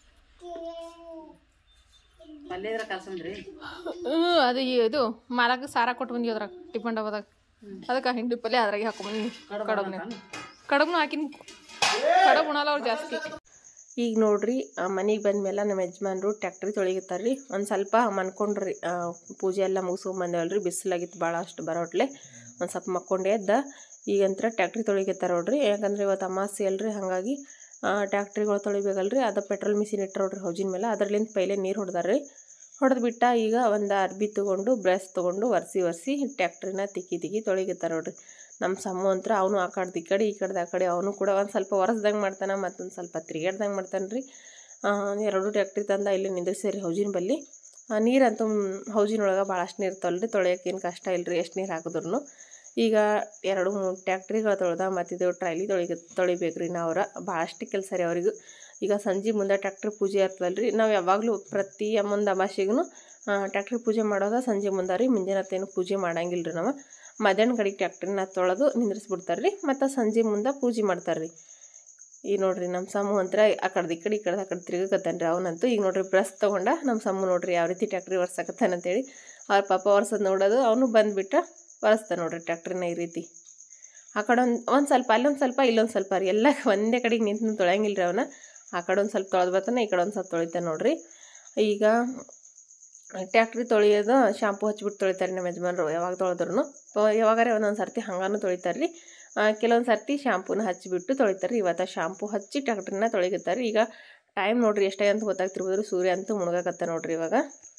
ಪಲ್ಯದ್ರ ಕಲ್ಸಂದ್ರಿ ಹ್ಞೂ ಅದು ಇದು ಮಾಲಕ್ಕೆ ಸಾರ ಕೊಟ್ಟು ಬಂದಿ ಅದ್ರಾಗ ಟಿಫನ್ ಡಬ್ಬದಾಗ ಅದಕ್ಕೆ ಹಿಂಡಿ ಪಲ್ಯ ಅದ್ರಾಗೆ ಹಾಕೊಂಬಂದಿ ಕಡಬ್ನ ಕಡಬ್ನು ಹಾಕಿನ ಕಡಬ್ ಉಣಲ್ಲ ಅವ್ರು ಜಾಸ್ತಿ ಈಗ ನೋಡ್ರಿ ಮನೆಗೆ ಬಂದ್ಮೇಲೆ ನಮ್ಮ ಯಜಮಾನ್ರು ಟ್ಯಾಕ್ಟ್ರಿ ತೊಳಿಗತ್ತಾರ ರೀ ಒಂದು ಸ್ವಲ್ಪ ಮನ್ಕೊಂಡ್ರಿ ಆ, ಪೂಜೆ ಎಲ್ಲ ಮುಗಿಸ್ಕೊಂಬಂದೇವಲ್ರಿ ಬಿಸಿಲಾಗಿತ್ತು ಭಾಳ ಅಷ್ಟು ಬರೋಟ್ಲೆ ಒಂದು ಸ್ವಲ್ಪ ಮಕ್ಕೊಂಡೆ ಎದ್ದ ಈಗಂತ್ರ ಟ್ಯಾಕ್ಟ್ರಿ ತೊಳಿಗತ್ತಾರ ನೋಡ್ರಿ ಯಾಕಂದ್ರೆ ಇವತ್ತು ಅಮಾಸೆ ಅಲ್ರಿ ಹಾಗಾಗಿ ಟ್ಯಾಕ್ಟ್ರಿಗಳು ತೊಳಿಬೇಕಲ್ರಿ ಅದು ಪೆಟ್ರೋಲ್ ಮಿಷಿನ್ ಇಟ್ಟು ನೋಡ್ರಿ ಹೌಜಿನ ಮೇಲೆ ಅದರ್ಲಿಂದ ಪೈಲೆ ನೀರು ಹೊಡೆದಾರ್ರಿ ಹೊಡೆದು ಬಿಟ್ಟ ಈಗ ಒಂದು ಅರ್ಬಿ ತೊಗೊಂಡು ಬ್ರಷ್ ತೊಗೊಂಡು ಒರೆಸಿ ಒರೆಸಿ ಟ್ಯಾಕ್ಟ್ರಿನ ತಿಕ್ಕಿ ತಿಕ್ಕಿ ತೊಳಿಗತ್ತಾರ ನೋಡ್ರಿ ನಮ್ಮ ಸಮ್ಮ ಅಂತ್ರ ಅವನು ಆ ಕಡೆದು ಈ ಕಡೆ ಈ ಕಡೆದು ಆ ಕಡೆ ಅವನು ಕೂಡ ಒಂದು ಸ್ವಲ್ಪ ಒರೆಸ್ದಂಗೆ ಮಾಡ್ತಾನೆ ಮತ್ತೊಂದು ಸ್ವಲ್ಪ ತಿರುಗಾಡ್ದಂಗೆ ಮಾಡ್ತಾನೆ ರೀ ಎರಡು ಟ್ಯಾಕ್ಟ್ರಿ ತಂದ ಇಲ್ಲಿ ನಿಂದ್ರಿಸಿರಿ ಹೌಜಿನ ಬಲ್ಲಿ ನೀರಂತೂ ಹೌಜಿನೊಳಗೆ ಭಾಳಷ್ಟು ನೀರು ತೊಳ್ರಿ ತೊಳೆಯೋಕೆ ಏನು ಕಷ್ಟ ಇಲ್ಲರಿ ಎಷ್ಟು ನೀರು ಹಾಕಿದ್ರು ಈಗ ಎರಡು ಮೂರು ಟ್ಯಾಕ್ಟ್ರಿಗಳು ತೊಳ್ದ ಮತ್ತಿದು ಟ್ರೈಲಿ ತೊಳಿಗ ತೊಳಿಬೇಕ್ರಿ ನಾವ್ರ ಭಾಳಷ್ಟು ಕೆಲಸ ರೀ ಅವ್ರಿಗೂ ಈಗ ಸಂಜೆ ಮುಂದೆ ಟ್ಯಾಕ್ಟ್ರಿ ಪೂಜೆ ಇರ್ತದಲ್ಲ ರೀ ನಾವು ಯಾವಾಗಲೂ ಪ್ರತಿ ಮುಂದೆ ಅಮಾಸಿಗೂ ಟ್ಯಾಕ್ಟ್ರಿ ಪೂಜೆ ಮಾಡೋದ ಸಂಜೆ ಮುಂದೆ ರೀ ಮುಂಜಾನೆ ಹೊತ್ತೇನು ಪೂಜೆ ಮಾಡಂಗಿಲ್ಲ ರೀ ನಾವು ಮಧ್ಯಾಹ್ನ ಕಡೆಗೆ ಟ್ಯಾಕ್ಟ್ರಿನ ತೊಳೆದು ನಿಂದ್ರಿಸ್ಬಿಡ್ತಾರೆ ರೀ ಮತ್ತು ಸಂಜೆ ಮುಂದೆ ಪೂಜೆ ಮಾಡ್ತಾರೆ ರೀ ಈಗ ನೋಡ್ರಿ ನಮ್ಮ ಸಮ್ಮು ಅಂತರ ಆ ಕಡೆದು ಈ ಕಡೆ ಈ ಕಡೆ ಆ ಕಡೆ ತಿರುಗಕತ್ತಾನ ರೀ ಅವನಂತೂ ಈಗ ನೋಡ್ರಿ ಬ್ರಷ್ ತೊಗೊಂಡ ನಮ್ಮ ಸಮ್ಮು ನೋಡ್ರಿ ಯಾವ ರೀತಿ ಟ್ಯಾಕ್ಟ್ರಿ ಒರ್ಸಕತ್ತಾನ ಅಂತೇಳಿ ಅವ್ರ ಪಾಪ ಒರ್ಸೋದು ನೋಡೋದು ಅವನು ಬಂದುಬಿಟ್ಟು ಒರೆಸ್ತಾನೆ ನೋಡ್ರಿ ಟ್ಯಾಕ್ಟ್ರಿನ ಈ ರೀತಿ ಆ ಕಡೆ ಒಂದು ಒಂದು ಸ್ವಲ್ಪ ಅಲ್ಲೊಂದು ಸ್ವಲ್ಪ ಇಲ್ಲೊಂದು ಸ್ವಲ್ಪ ರೀ ಎಲ್ಲ ಒಂದೇ ಕಡೆಗೆ ನಿಂತು ತೊಳೆಯಂಗಿಲ್ಲ ರೀ ಅವನ ಆ ಕಡೆ ಒಂದು ಸ್ವಲ್ಪ ತೊಳೆದು ಬರ್ತಾನೆ ಈ ಕಡೆ ಒಂದು ಸ್ವಲ್ಪ ತೊಳಿತಾನೆ ನೋಡ್ರಿ ಈಗ ಟ್ಯಾಕ್ಟ್ರಿ ತೊಳೆಯೋದು ಶಾಂಪು ಹಚ್ಬಿಟ್ಟು ತೊಳಿತಾರೆ ನಮ್ಮ ಯಜಮಾನ್ರು ಯಾವಾಗ ತೊಳೆದ್ರು ಯಾವಾಗಾರೆ ಒಂದೊಂದು ಸರ್ತಿ ಹಂಗಾನು ತೊಳಿತಾರೆ ರೀ ಕೆಲವೊಂದು ಸರ್ತಿ ಶಾಂಪೂನ ಹಚ್ಚಿಬಿಟ್ಟು ತೊಳಿತಾರೆ ಇವತ್ತು ಶಾಂಪು ಹಚ್ಚಿ ಟ್ಯಾಕ್ಟ್ರಿನ ತೊಳಿಗತ್ತಾರೆ ಈಗ ಟೈಮ್ ನೋಡ್ರಿ ಎಷ್ಟೇ ಅಂತ ಗೊತ್ತಾಗ್ತಿರ್ಬೋದು ಸೂರ್ಯ ಅಂತೂ ಮುಳುಗಕತ್ತ ನೋಡ್ರಿ ಇವಾಗ